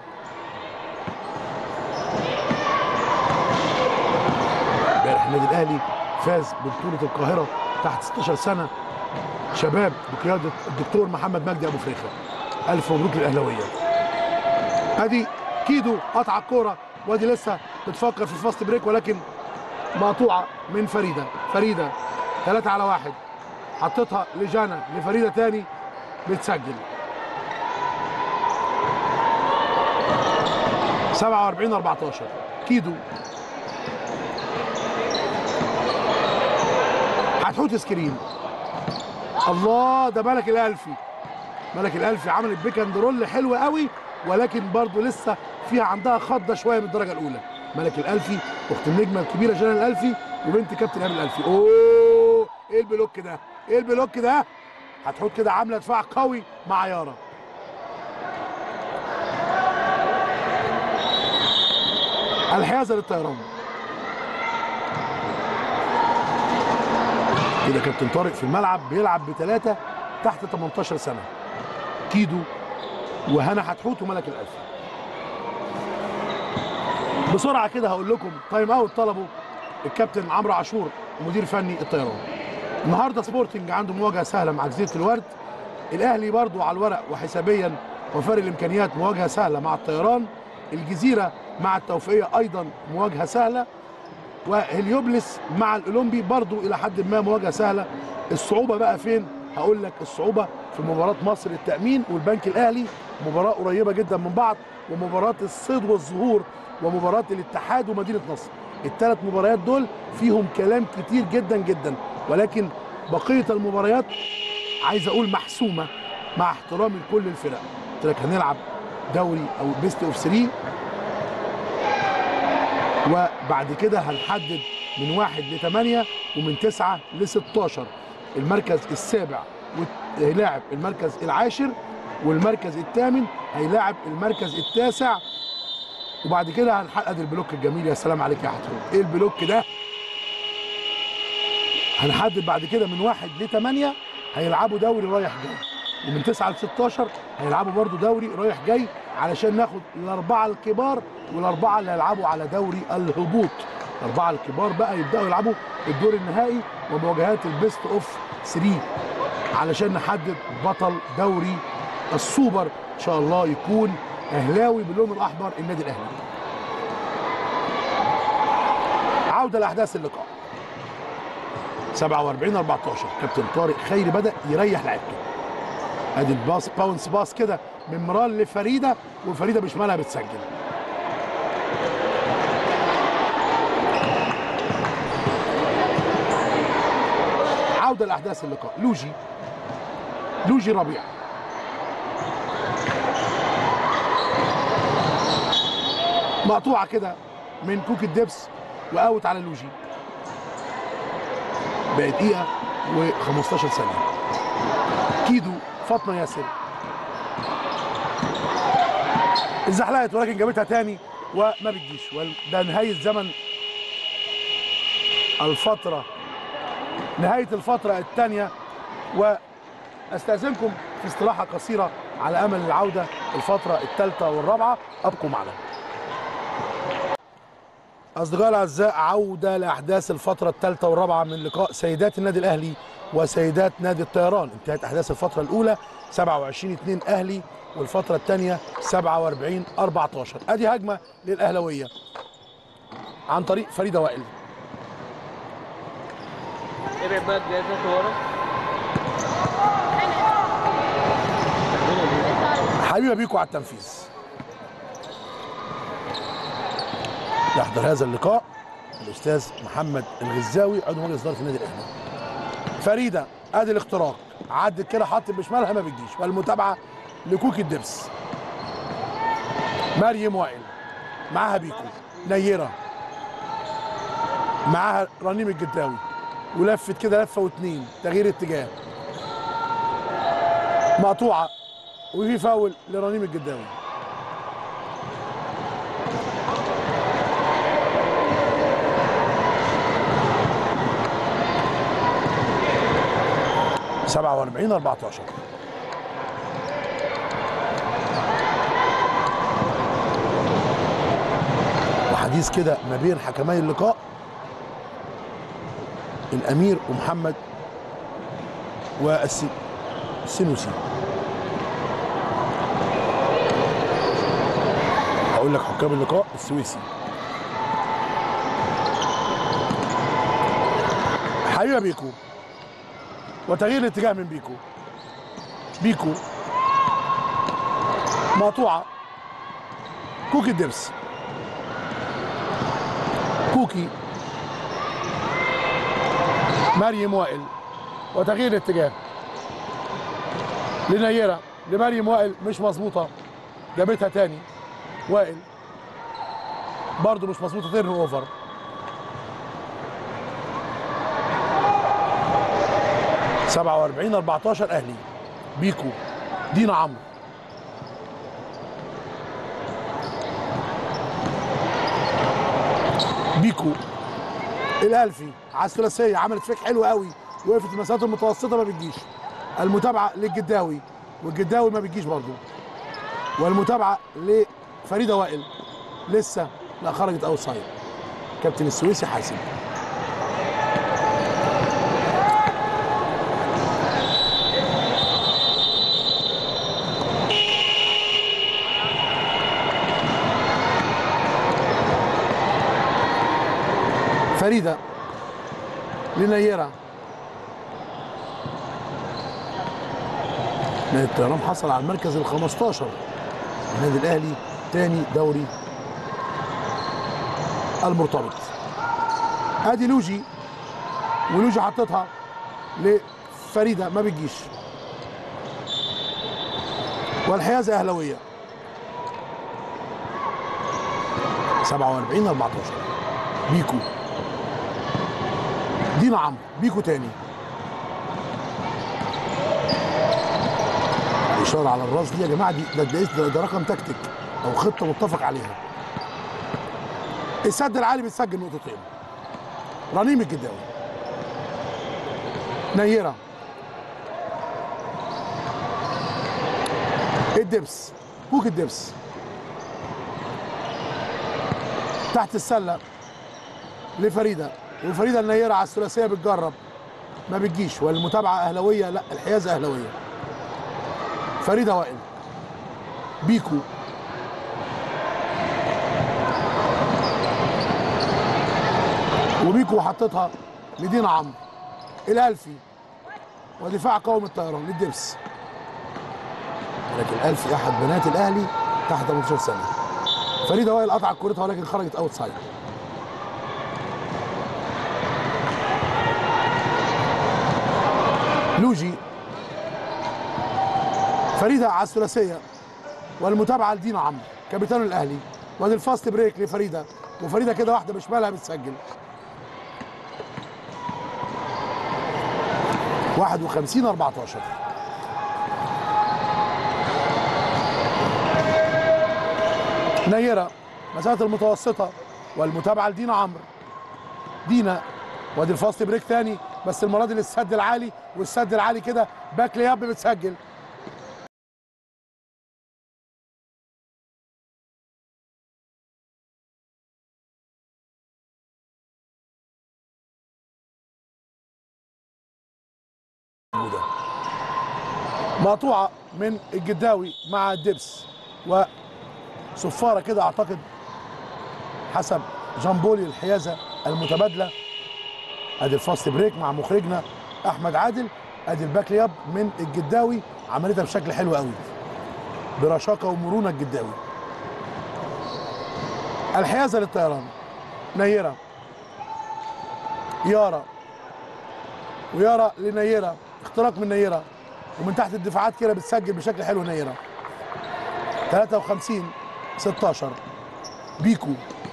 امبارح النادي الاهلي فاز ببطوله القاهره تحت 16 سنه شباب بقياده الدكتور محمد مجدي ابو فريخه الف مبروك للاهلاويه ادي كيدو قطع الكوره وادي لسه بتفكر في الفاست بريك ولكن مقطوعه من فريده فريده ثلاثة على واحد حطيتها لجانا لفريده تاني بتسجل 47 14 كيدو هتحوت سكرين الله ده ملك الالفي ملك الالفي عملت بيك اند رول حلوه قوي ولكن برضه لسه فيها عندها خضه شويه من الدرجه الاولى ملك الالفي اخت النجمه الكبيره جنى الالفي وبنت كابتن ايهاب الالفي اوه ايه البلوك ده ايه البلوك ده هتحط كده عامله دفاع قوي مع يارا الحيازه للطيران كده كابتن طارق في الملعب بيلعب بثلاثه تحت 18 سنه كيدو وهنا حتحوت وملك الالفي بسرعه كده هقول لكم تايم اوت طلبه الكابتن عمرو عاشور مدير فني الطيران النهارده سبورتنج عنده مواجهه سهله مع جزيره الورد الاهلي برضو على الورق وحسابيا وفرق الامكانيات مواجهه سهله مع الطيران الجزيره مع التوفيقيه ايضا مواجهه سهله وهليوبلس مع الاولمبي برضو الى حد ما مواجهه سهله الصعوبه بقى فين هقول لك الصعوبه في مباراه مصر التامين والبنك الاهلي مباراه قريبه جدا من بعض ومباراه الصيد والزهور ومباراه الاتحاد ومدينه نصر الثلاث مباريات دول فيهم كلام كتير جدا جدا ولكن بقيه المباريات عايز اقول محسومه مع احترامي لكل الفرق قلت لك هنلعب دوري او بيست اوف 3 وبعد كده هنحدد من واحد لثمانية ومن تسعة ل 16 المركز السابع وت- هيلاعب المركز العاشر والمركز الثامن هيلاعب المركز التاسع وبعد كده هنحدد البلوك الجميل يا سلام عليك يا حتحوت ايه البلوك ده هنحدد بعد كده من واحد لثمانية هيلعبوا دوري رايح جاي ومن 9 ل 16 هيلعبوا برضو دوري رايح جاي علشان ناخد الاربعه الكبار والاربعه اللي هيلعبوا على دوري الهبوط الاربعه الكبار بقى يبداوا يلعبوا الدور النهائي ومواجهات البيست اوف 3 علشان نحدد بطل دوري السوبر ان شاء الله يكون اهلاوي باللون الاحمر النادي الاهلي عوده لاحداث اللقاء 47 14 كابتن طارق خيري بدا يريح لعيبته ادي الباص باونس باص كده من مرال لفريده وفريده بشمالها بتسجل عوده لاحداث اللقاء لوجي لوجي ربيع مقطوعه كده من كوك الدبس واوت على لوجي بقت دقيقه و15 ثانيه كيدو فاطمه ياسر اتزحلقت ولكن جابتها تاني وما بتجيش ده نهايه زمن الفتره نهايه الفتره الثانيه واستاذنكم في استراحه قصيره على امل العوده الفتره الثالثه والرابعه ابقوا معنا أصدقائي الأعزاء عودة لأحداث الفترة الثالثة والرابعة من لقاء سيدات النادي الأهلي وسيدات نادي الطيران انتهت أحداث الفترة الأولى 27 2 أهلي والفترة الثانية 47 14 أدي هجمة للأهلوية عن طريق فريدة وائل ابعد بقى الجهاز ده ورا حبيبة بيكو على التنفيذ يحضر هذا اللقاء الأستاذ محمد الغزاوي عضو مجلس إدارة النادي الأهلي فريدة ادي الاختراق عدت كده حط بشمالها ما بتجيش والمتابعه لكوكي الدبس مريم وائل معاها بيكو نيره معاها رنيم الجداوي ولفت كده لفه واتنين تغيير اتجاه مقطوعه وفي فاول لرنيم الجداوي سبعة وأربعين أربعتاشر وحديث كده ما بين حكمي اللقاء الأمير ومحمد والسنوسي هقول لك حكام اللقاء السويسي حبيبه بيكو وتغيير الاتجاه من بيكو بيكو مقطوعه كوكي الدبس كوكي مريم وائل وتغيير الاتجاه لنيرة لمريم وائل مش مظبوطة جابتها تاني وائل برضه مش مظبوطة تيرن اوفر سبعة وأربعين أربعتاشر أهلي بيكو دينا عمرو بيكو الألفي على الثلاثية عملت فيك حلو قوي وقفت المسافات المتوسطة ما بتجيش المتابعة للجداوي والجداوي ما بتجيش برضه والمتابعه لفريده وائل لسه لا خرجت اوت سايد كابتن السويسي حاسب فريده لنيره نادي الطيران حصل على المركز ال 15 النادي الاهلي تاني دوري المرتبط ادي لوجي ولوجي حطتها لفريده ما بتجيش والحيازه اهلاويه 47 14 بيكو دينا عمرو بيكو تاني الاشاره على الراس دي يا جماعه دي ده ده, ده, ده رقم تكتيك او خطه متفق عليها السد العالي بيتسجل نقطتين رنيم الجداوي نيره الدبس كوك الدبس تحت السله لفريده وفريده النيره على الثلاثيه بتجرب ما بتجيش والمتابعه اهلاويه لا الحيازه اهلاويه فريده وائل بيكو وبيكو حطتها لدينا عمرو الالفي ودفاع قوم الطيران للدبس لكن الالفي احد بنات الاهلي تحت 18 سنه فريده وائل قطعت كورتها ولكن خرجت اوت سايد لوجي فريده على الثلاثيه والمتابعه لدينا عمرو كابتن الاهلي وادي الفاست بريك لفريده وفريده كده واحده بشمالها بتسجل 51 14 نيره مسافه المتوسطه والمتابعه لدينا عمرو دينا وادي الفاست بريك تاني بس المره دي للسد العالي والسد العالي كده باك لياب بتسجل موجودة. مقطوعه من الجداوي مع الدبس وصفاره كده اعتقد حسب جامبولي الحيازه المتبادله ادي الفاست بريك مع مخرجنا احمد عادل ادي الباك لياب من الجداوي عملتها بشكل حلو قوي برشاقه ومرونه الجداوي الحيازه للطيران نيره يارا ويارا لنيره اختراق من نيره ومن تحت الدفاعات كده بتسجل بشكل حلو نيره 53 16 بيكو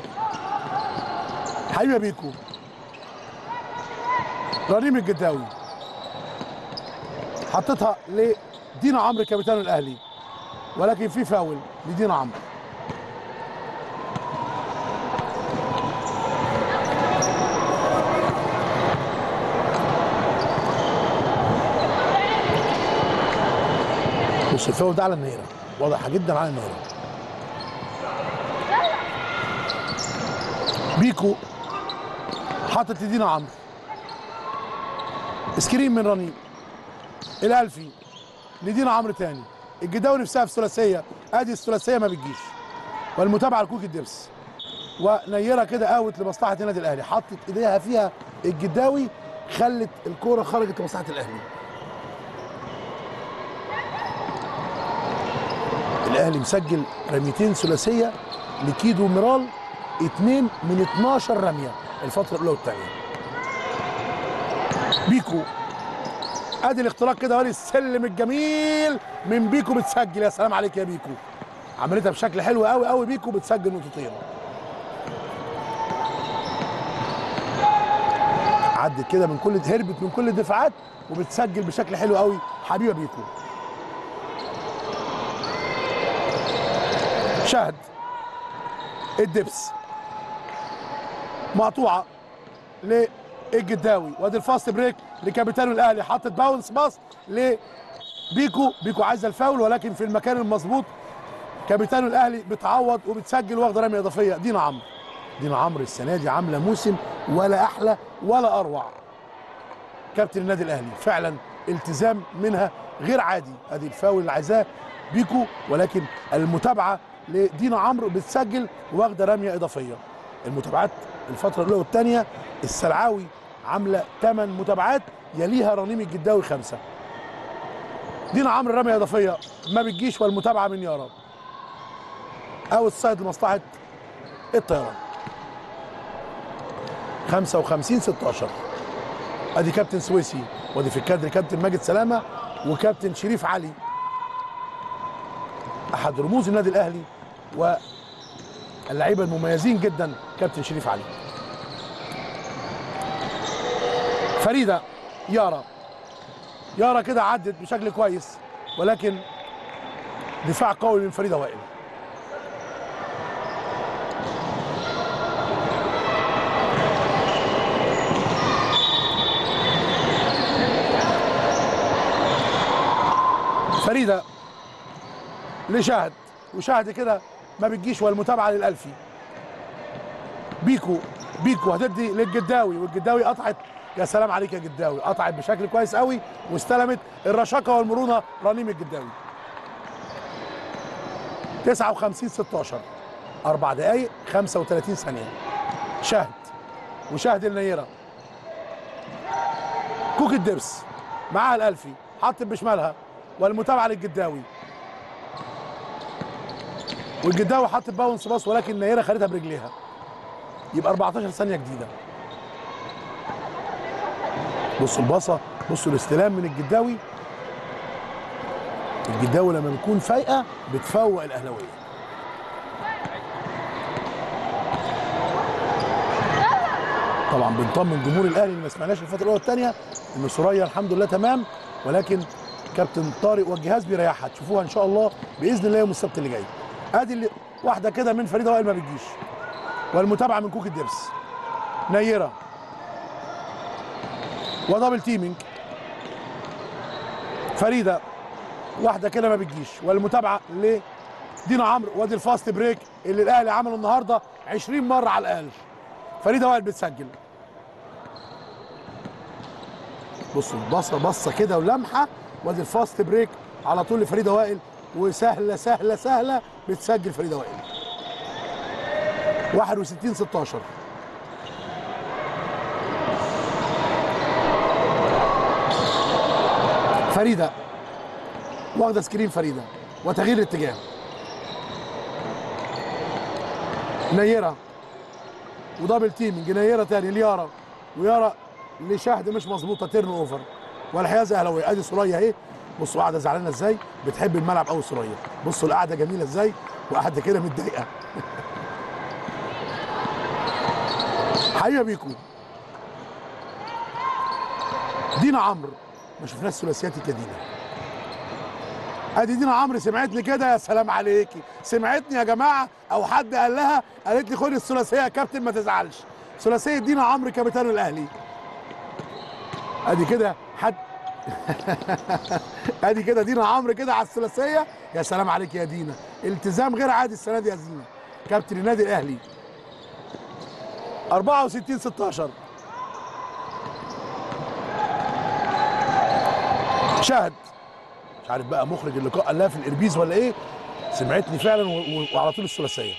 حبيبي بيكو رنيم الجداوي حطتها لدينا عمرو كابتن الاهلي ولكن في فاول لدينا عمرو بص الفاول ده على النيره واضحه جدا على النيره بيكو حاطط لدينا عمرو سكرين من رنيم الالفي لدينا عمرو تاني الجداوي نفسها في ثلاثيه ادي الثلاثيه ما بتجيش والمتابعه لكوك الدبس ونيره كده اوت لمصلحه النادي الاهلي حطت ايديها فيها الجداوي خلت الكوره خرجت لمصلحه الاهلي الاهلي مسجل رميتين ثلاثيه لكيدو ميرال اثنين من 12 رميه الفتره الاولى والثانيه بيكو ادي الاختراق كده وادي السلم الجميل من بيكو بتسجل يا سلام عليك يا بيكو عملتها بشكل حلو قوي قوي بيكو بتسجل نقطتين عدت كده من كل هربت من كل الدفاعات وبتسجل بشكل حلو قوي حبيبه بيكو شاهد الدبس مقطوعه للجداوي وادي الفاست بريك لكابتن الاهلي حاطط باونس باص لبيكو بيكو عايز الفاول ولكن في المكان المظبوط كابيتان الاهلي بتعوض وبتسجل واخده رميه اضافيه دينا عمرو دينا عمرو السنه دي عامله موسم ولا احلى ولا اروع كابتن النادي الاهلي فعلا التزام منها غير عادي ادي الفاول اللي عايزاه بيكو ولكن المتابعه لدينا عمرو بتسجل واخده رميه اضافيه المتابعات الفتره الاولى والثانيه السلعاوي عامله 8 متابعات يليها رنيم الجداوي خمسه دينا عمرو رميه اضافيه ما بتجيش والمتابعه من يارا او السايد لمصلحه الطيران 55 16 ادي كابتن سويسي وادي في الكادر كابتن ماجد سلامه وكابتن شريف علي احد رموز النادي الاهلي واللعيبه المميزين جدا كابتن شريف علي فريده يارا يارا كده عدت بشكل كويس ولكن دفاع قوي من فريده وائل فريده لشهد وشهد كده ما بتجيش والمتابعه للالفي بيكو بيكو هتدي للجداوي والجداوي قطعت يا سلام عليك يا جداوي قطعت بشكل كويس قوي واستلمت الرشاقه والمرونه رنيم الجداوي 59 16 اربع دقائق 35 ثانيه شهد وشهد النيره كوك الدرس معاها الالفي حطت بشمالها والمتابعه للجداوي والجداوي حط باونس باص ولكن النيره خدتها برجليها يبقى 14 ثانيه جديده بصوا الباصه بصوا الاستلام من الجداوي الجداوي لما بتكون فايقه بتفوق الاهلاويه طبعا بنطمن جمهور الاهلي اللي ما سمعناش الفتره الاولى والثانيه ان سوريا الحمد لله تمام ولكن كابتن طارق والجهاز بيريحها تشوفوها ان شاء الله باذن الله يوم السبت اللي جاي ادي اللي واحده كده من فريده وائل ما بتجيش والمتابعه من كوك الدرس نيره ودبل تيمينج فريده واحده كده ما بتجيش والمتابعه لدينا عمرو وادي الفاست بريك اللي الاهلي عمله النهارده 20 مره على الاقل فريده وائل بتسجل بصوا بصه بصه كده ولمحه وادي الفاست بريك على طول لفريده وائل وسهله سهله سهله بتسجل فريده وائل 61 16 فريده واخده سكرين فريده وتغيير الاتجاه نيره ودبل تيمنج نيره تاني ليارا ويارا لشهد مش مظبوطه تيرن اوفر والحيازه اهلاويه ادي سوريا اهي بصوا قاعده زعلانه ازاي بتحب الملعب قوي سوريا بصوا القعده جميله ازاي وقاعده كده متضايقه حقيقه بيكو دينا عمرو ما شفناش ثلاثياتك يا دينا ادي دينا عمرو سمعتني كده يا سلام عليكي سمعتني يا جماعه او حد قال لها قالت لي خدي الثلاثيه يا كابتن ما تزعلش ثلاثيه دينا عمرو كابتن الاهلي ادي كده حد ادي كده دينا عمرو كده على الثلاثيه يا سلام عليك يا دينا التزام غير عادي السنه دي يا دينا كابتن النادي الاهلي 64 16 شاهد مش عارف بقى مخرج اللقاء قال لها في الاربيز ولا ايه سمعتني فعلا و- و- وعلى طول الثلاثيه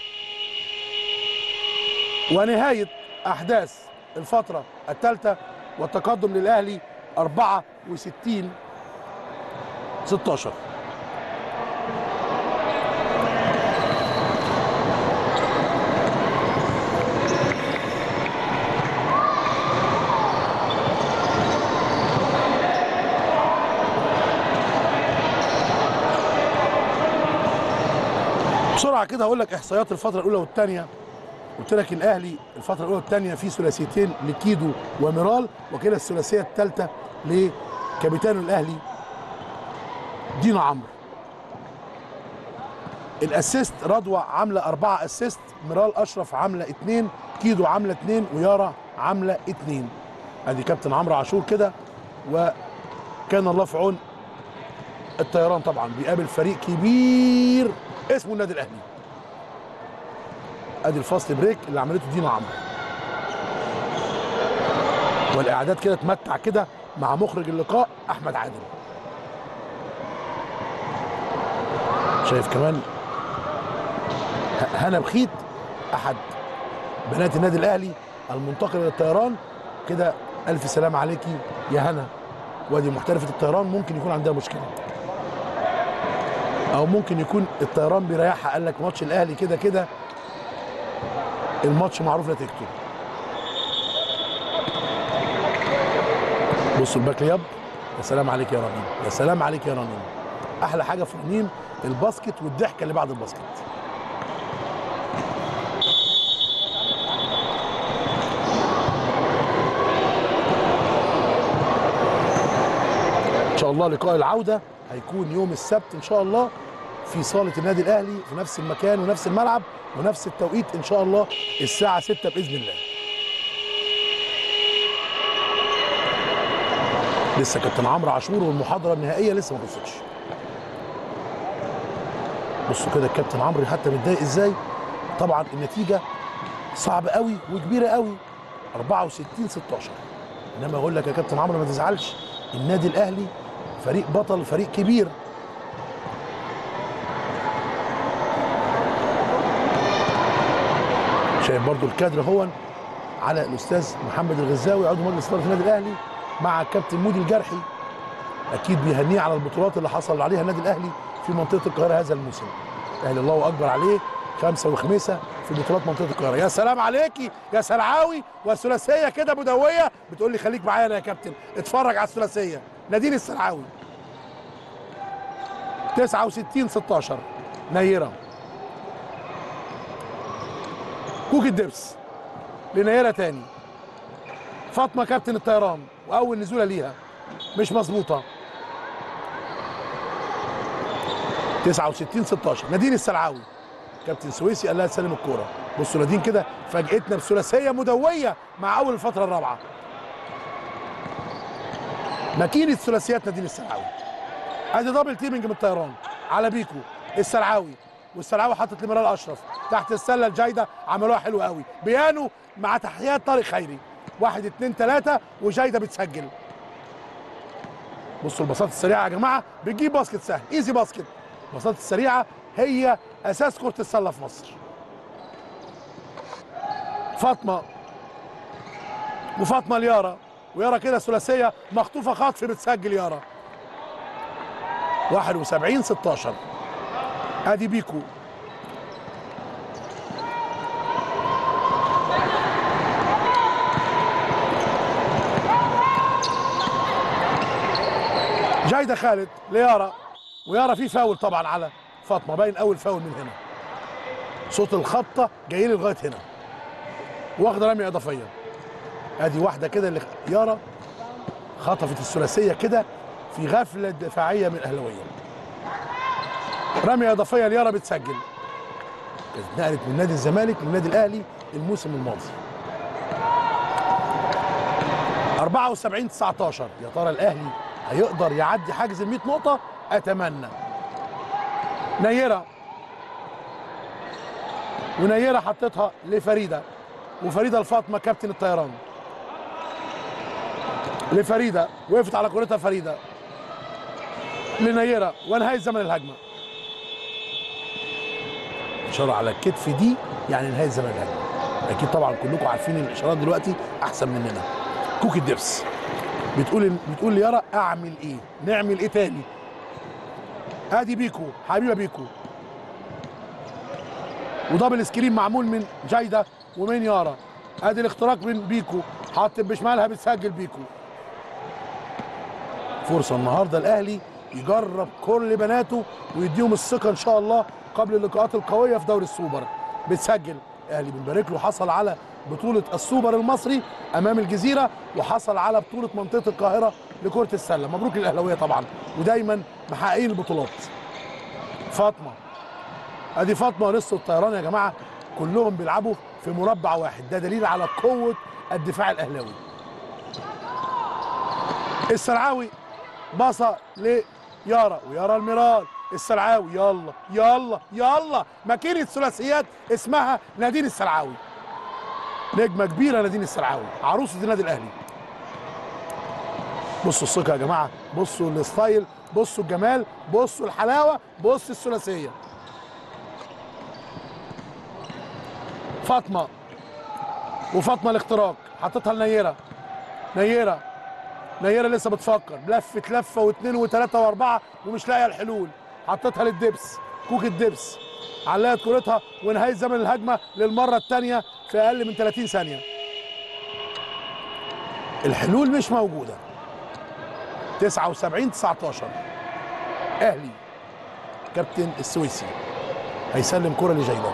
ونهايه احداث الفتره الثالثه والتقدم للاهلي 64 16 بسرعه كده هقول لك احصائيات الفتره الاولى والثانيه قلت لك الاهلي الفتره الاولى والثانيه في ثلاثيتين لكيدو وميرال وكده الثلاثيه الثالثه لكابيتان الاهلي دينا عمرو الاسيست رضوى عامله أربعة اسيست ميرال اشرف عامله اثنين كيدو عامله اثنين ويارا عامله اثنين ادي كابتن عمرو عاشور كده وكان الله في عون الطيران طبعا بيقابل فريق كبير اسمه النادي الاهلي ادي الفاست بريك اللي عملته دينا عمرو والاعداد كده تمتع كده مع مخرج اللقاء احمد عادل شايف كمان ه- هنا بخيت احد بنات النادي الاهلي المنتقل الى الطيران كده الف سلام عليكي يا هنا وادي محترفه الطيران ممكن يكون عندها مشكله او ممكن يكون الطيران بيريحها قال لك ماتش الاهلي كده كده الماتش معروف نتيجته بصوا الباك لياب يا سلام عليك يا رنين يا سلام عليك يا رنين احلى حاجه في رنين الباسكت والضحكه اللي بعد الباسكت ان شاء الله لقاء العوده هيكون يوم السبت ان شاء الله في صاله النادي الاهلي في نفس المكان ونفس الملعب ونفس التوقيت ان شاء الله الساعه 6 باذن الله لسه كابتن عمرو عاشور والمحاضره النهائيه لسه ما خلصتش بصوا كده الكابتن عمرو حتى متضايق ازاي طبعا النتيجه صعبه قوي وكبيره قوي 64 16 انما اقول لك يا كابتن عمرو ما تزعلش النادي الاهلي فريق بطل فريق كبير شايف برضو الكادر هو على الاستاذ محمد الغزاوي عضو مجلس اداره النادي الاهلي مع الكابتن مودي الجرحي اكيد بيهنيه على البطولات اللي حصل عليها النادي الاهلي في منطقه القاهره هذا الموسم الاهلي الله اكبر عليه خمسه وخميسه في بطولات منطقه القاهره يا سلام عليكي يا سلعاوي والثلاثيه كده بدويه بتقول لي خليك معايا أنا يا كابتن اتفرج على الثلاثيه نادين السلعاوي 69 16 نيره كوكي الدبس لنيره تاني فاطمه كابتن الطيران واول نزوله ليها مش مظبوطه 69 16 نادين السلعاوي كابتن سويسي قال لها تسلم الكوره بصوا نادين كده فاجئتنا بثلاثيه مدويه مع اول الفتره الرابعه ماكينه ثلاثيات نادين السلعاوي ادي دبل تيمنج من الطيران على بيكو السلعاوي والسلعاوي حاطط لميرال اشرف تحت السله الجايده عملوها حلو قوي بيانو مع تحيات طارق خيري واحد اتنين تلاته وجايده بتسجل بصوا الباصات السريعه يا جماعه بتجيب باسكت سهل ايزي باسكت الباصات السريعه هي اساس كره السله في مصر فاطمه وفاطمه ليارا ويارا كده ثلاثيه مخطوفه خطف بتسجل يارا 71 16 ادي بيكو جايده خالد ليارا ويارا في فاول طبعا على فاطمه باين اول فاول من هنا صوت الخبطه جاي لي لغايه هنا واخده رميه اضافيه ادي واحده كده اللي يارا خطفت الثلاثيه كده في غفله دفاعيه من الاهلاويه رميه اضافيه ليارا بتسجل اتنقلت من نادي الزمالك للنادي الاهلي الموسم الماضي 74 19 يا ترى الاهلي هيقدر يعدي حاجز ال 100 نقطه اتمنى نيره ونيره حطتها لفريده وفريده الفاطمه كابتن الطيران لفريده وقفت على كورتها فريده لنيره ونهايه زمن الهجمه اشاره على الكتف دي يعني نهايه زمن الهجمه اكيد طبعا كلكم عارفين الاشارات دلوقتي احسن مننا كوكي الدبس بتقول بتقول ليارا اعمل ايه نعمل ايه تاني ادي بيكو حبيبه بيكو ودبل سكرين معمول من جايده ومن يارا ادي الاختراق من بيكو حط بشمالها بتسجل بيكو فرصه النهارده الاهلي يجرب كل بناته ويديهم الثقه ان شاء الله قبل اللقاءات القويه في دوري السوبر بتسجل الاهلي بنبارك له حصل على بطوله السوبر المصري امام الجزيره وحصل على بطوله منطقه القاهره لكره السله مبروك للاهلاويه طبعا ودايما محققين البطولات فاطمه ادي فاطمه ولسه الطيران يا جماعه كلهم بيلعبوا في مربع واحد ده دليل على قوه الدفاع الاهلاوي السرعاوي باصه ليارا ويارا الميرال السلعاوي يلا يلا يلا ماكينه ثلاثيات اسمها نادين السلعاوي نجمه كبيره نادين السلعاوي عروسه النادي الاهلي بصوا الثقه يا جماعه بصوا الستايل بصوا الجمال بصوا الحلاوه بصوا الثلاثيه فاطمه وفاطمه الاختراق حطتها لنيره نيره نيره لسه بتفكر لفت لفه واثنين وثلاثه واربعه ومش لاقيه الحلول حطتها للدبس كوك الدبس علقت كورتها ونهايه زمن الهجمه للمره الثانيه في اقل من 30 ثانيه الحلول مش موجوده 79 19 اهلي كابتن السويسي هيسلم كره لجيلان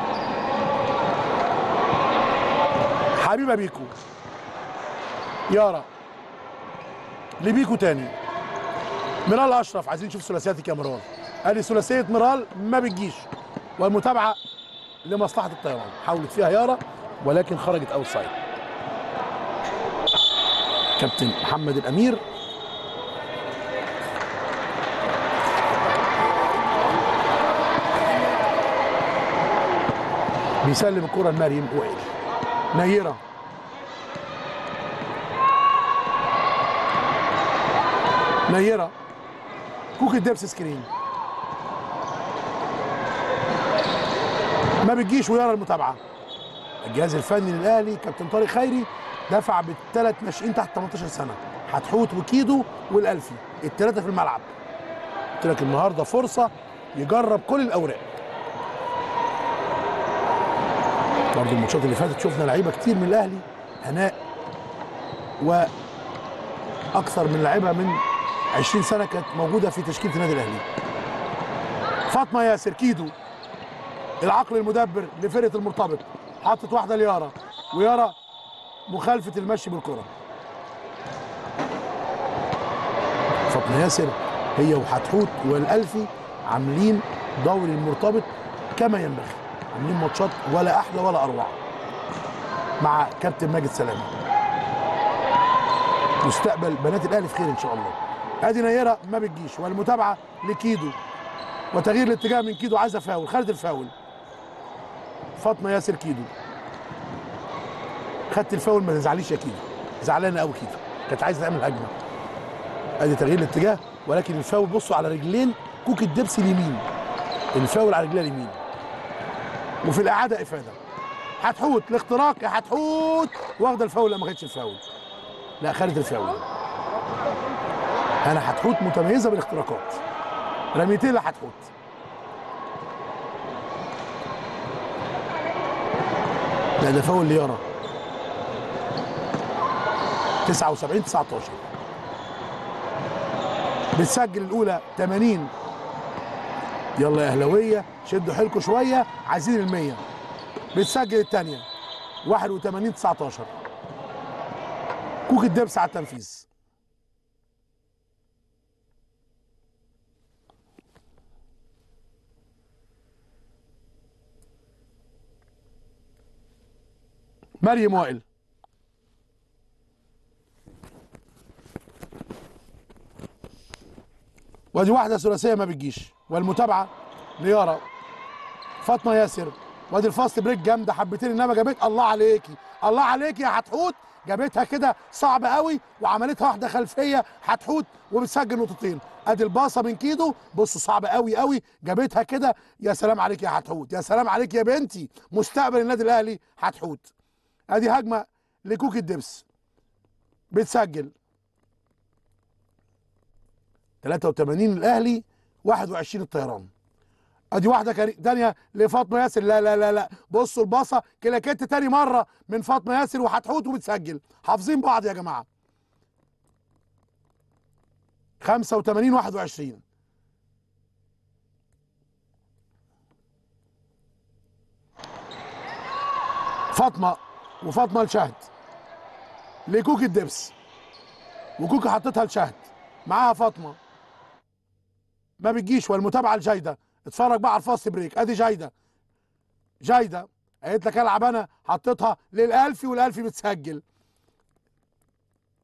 حبيبه بيكو يارا لبيكو تاني ميرال اشرف عايزين نشوف ثلاثياتك يا ميرال ادي ثلاثيه ميرال ما بتجيش والمتابعه لمصلحه الطيران حاولت فيها يارا ولكن خرجت اوت سايد كابتن محمد الامير بيسلم الكره لمريم وائل نيره نيره كوك الدبس سكرين ما بتجيش ويرى المتابعه الجهاز الفني للاهلي كابتن طارق خيري دفع بالثلاث ناشئين تحت 18 سنه حتحوت وكيدو والالفي الثلاثه في الملعب قلت لك النهارده فرصه يجرب كل الاوراق برضه الماتشات اللي فاتت شفنا لعيبه كتير من الاهلي هناء واكثر من لعيبه من 20 سنه كانت موجوده في تشكيله النادي الاهلي فاطمه ياسر كيدو العقل المدبر لفرقه المرتبط حطت واحده ليارا ويارا مخالفه المشي بالكره فاطمه ياسر هي وحتحوت والالفي عاملين دوري المرتبط كما ينبغي عاملين ماتشات ولا احلى ولا اروع مع كابتن ماجد سلامه مستقبل بنات الاهلي في خير ان شاء الله ادي نيره ما بتجيش والمتابعه لكيدو وتغيير الاتجاه من كيدو عايزه فاول خدت الفاول فاطمه ياسر كيدو خدت الفاول ما تزعليش يا كيدو زعلانه قوي كيدو كانت عايزه تعمل هجمه ادي تغيير الاتجاه ولكن الفاول بصوا على رجلين كوك الدبس اليمين الفاول على رجلها اليمين وفي الاعاده افاده هتحوت الاختراق يا هتحوت واخده الفاول لا ما خدتش الفاول لا خدت الفاول انا هتحوت متميزه بالاختراقات رميتين لهتحوت لا ده فاول ليارا 79 19 بتسجل الاولى 80 يلا يا اهلاويه شدوا حيلكم شويه عايزين ال 100 بتسجل الثانيه 81 19 كوك الدبس على التنفيذ مريم وائل ودي واحدة ثلاثية ما بتجيش والمتابعة ليارا فاطمة ياسر وادي الفاست بريك جامدة حبتين انما جابت الله عليكي الله عليكي يا هتحوت جابتها كده صعب قوي وعملتها واحدة خلفية هتحوت وبتسجل نقطتين ادي الباصة من كيدو بصوا صعب قوي قوي جابتها كده يا سلام عليك يا هتحوت يا سلام عليك يا بنتي مستقبل النادي الاهلي هتحوت ادي هجمة لكوك الدبس بتسجل 83 الاهلي 21 الطيران ادي واحده كاري تانية لفاطمه ياسر لا لا لا لا بصوا الباصه كلاكيت تاني مره من فاطمه ياسر وهتحوت وبتسجل حافظين بعض يا جماعه 85 21 فاطمه وفاطمه لشهد لكوك الدبس وكوكي حطيتها لشهد معاها فاطمه ما بتجيش والمتابعه لجايده اتفرج بقى على الفاست بريك ادي جايده جايده قالت لك العب انا حطيتها للالفي والالفي بتسجل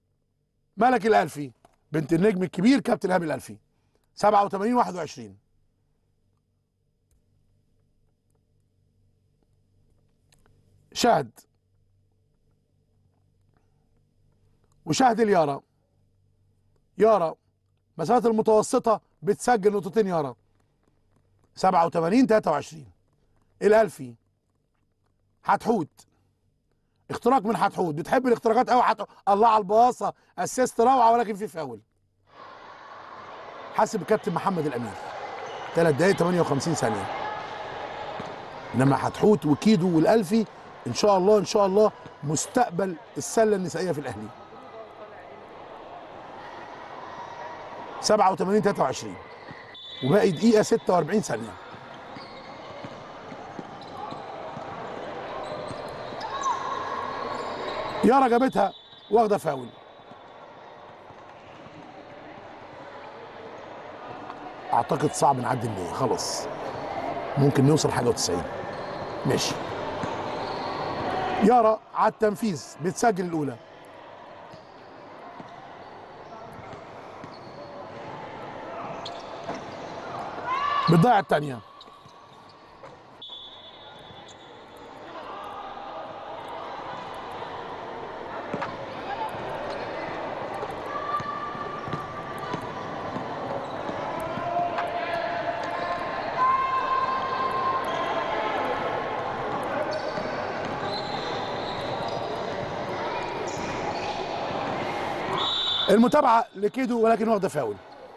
ملك الالفي بنت النجم الكبير كابتن هاب الالفي 87 21 شهد وشهد اليارا يارا مسافات المتوسطة بتسجل نقطتين يارا 87 23 الألفي حتحوت اختراق من حتحوت بتحب الاختراقات قوي حت... الله على الباصة اسيست روعة ولكن في فاول حاسب الكابتن محمد الأمير 3 دقايق 58 ثانية انما حتحوت وكيدو والألفي ان شاء الله ان شاء الله مستقبل السلة النسائية في الأهلي 87 23 وباقي دقيقة 46 ثانية يارا جابتها واخدة فاول اعتقد صعب نعدي المية خلاص ممكن نوصل حاجة و90 ماشي يارا على التنفيذ بتسجل الأولى بتضيع الثانية المتابعة لكيدو ولكن واخدة فاول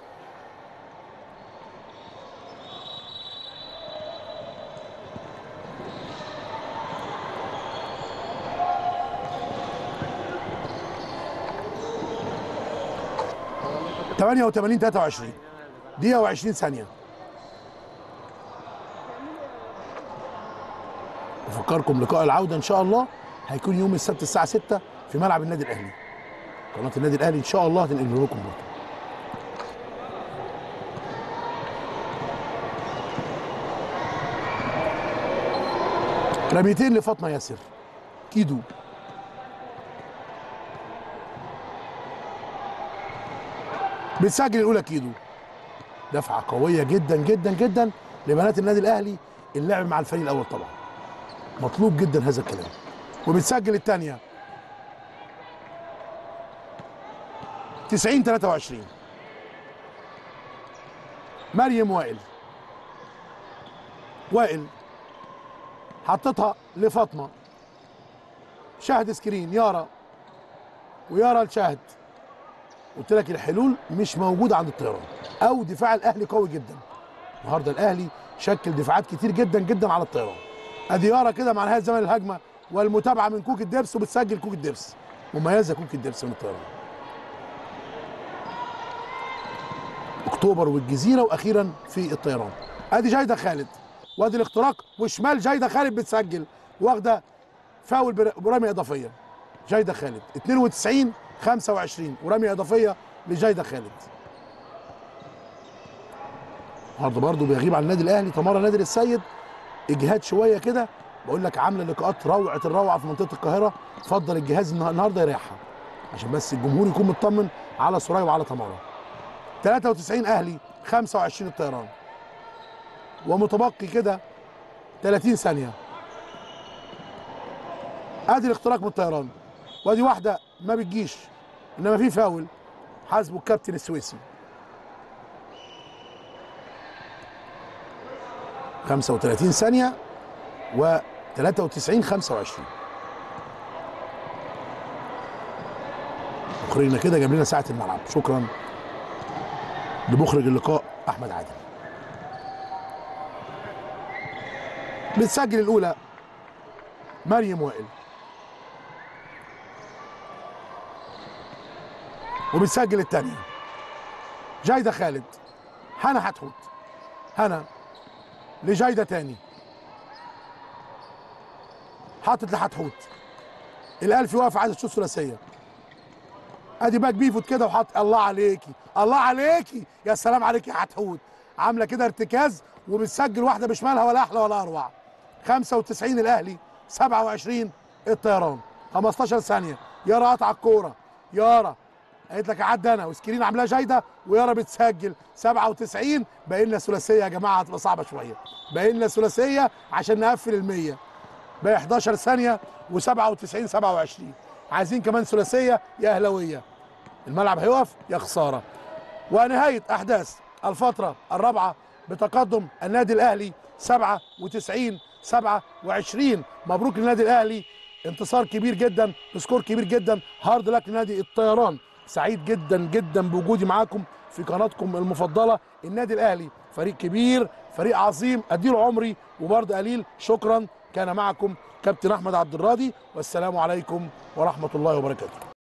تمانية وتمانين تلاتة وعشرين دقيقة وعشرين ثانية أفكركم لقاء العودة إن شاء الله هيكون يوم السبت الساعة 6 في ملعب النادي الأهلي قناة النادي الأهلي إن شاء الله هتنقل لكم برضه رميتين لفاطمة ياسر كيدو بتسجل الأولى كيدو دفعة قوية جدا جدا جدا لبنات النادي الأهلي اللعب مع الفريق الأول طبعا مطلوب جدا هذا الكلام وبتسجل الثانية 90 23 مريم وائل وائل حطتها لفاطمه شاهد سكرين يارا ويارا لشاهد قلت لك الحلول مش موجوده عند الطيران او دفاع الاهلي قوي جدا النهارده الاهلي شكل دفاعات كتير جدا جدا على الطيران ادي يارا كده مع نهايه زمن الهجمه والمتابعه من كوك الدبس وبتسجل كوك الدبس مميزه كوك الدبس من الطيران اكتوبر والجزيره واخيرا في الطيران ادي جايده خالد وادي الاختراق وشمال جايده خالد بتسجل واخده فاول بر- برميه اضافيه جايده خالد 92 25 ورميه اضافيه لجايده خالد النهارده برضه بيغيب عن النادي الاهلي تمارا نادر السيد اجهاد شويه كده بقول لك عامله لقاءات روعه الروعه في منطقه القاهره اتفضل الجهاز النه- النهارده يريحها عشان بس الجمهور يكون مطمن على سرايا وعلى تمارا 93 اهلي 25 الطيران ومتبقي كده 30 ثانيه ادي الاختراق من الطيران وادي واحده ما بتجيش انما في فاول حاسبه الكابتن السويسي 35 ثانيه و 93 25 مخرجنا كده جاب لنا ساعه الملعب شكرا لمخرج اللقاء احمد عادل بتسجل الاولى مريم وائل وبتسجل الثانيه جايده خالد هنا هتحوت هنا لجايده تاني حاطط لحتحوت الالفي واقف عايز تشوط ثلاثيه ادي باك بيفوت كده وحاط الله عليكي الله عليكي يا سلام عليكي يا حتحوت عامله كده ارتكاز وبتسجل واحده بشمالها ولا احلى ولا اروع 95 الاهلي 27 الطيران 15 ثانيه يارا قطع الكوره يارا قالت لك عدى انا وسكرين عاملاها جايده ويارا بتسجل 97 باقي لنا ثلاثيه يا جماعه هتبقى صعبه شويه باقي لنا ثلاثيه عشان نقفل ال 100 ب 11 ثانيه و97 27 عايزين كمان ثلاثيه يا اهلاويه الملعب هيقف يا خساره ونهايه احداث الفتره الرابعه بتقدم النادي الاهلي 97 27 مبروك للنادي الاهلي انتصار كبير جدا سكور كبير جدا هارد لك لنادي الطيران سعيد جدا جدا بوجودي معاكم في قناتكم المفضله النادي الاهلي فريق كبير فريق عظيم اديله عمري وبرضه قليل شكرا كان معكم كابتن احمد عبد الراضي والسلام عليكم ورحمه الله وبركاته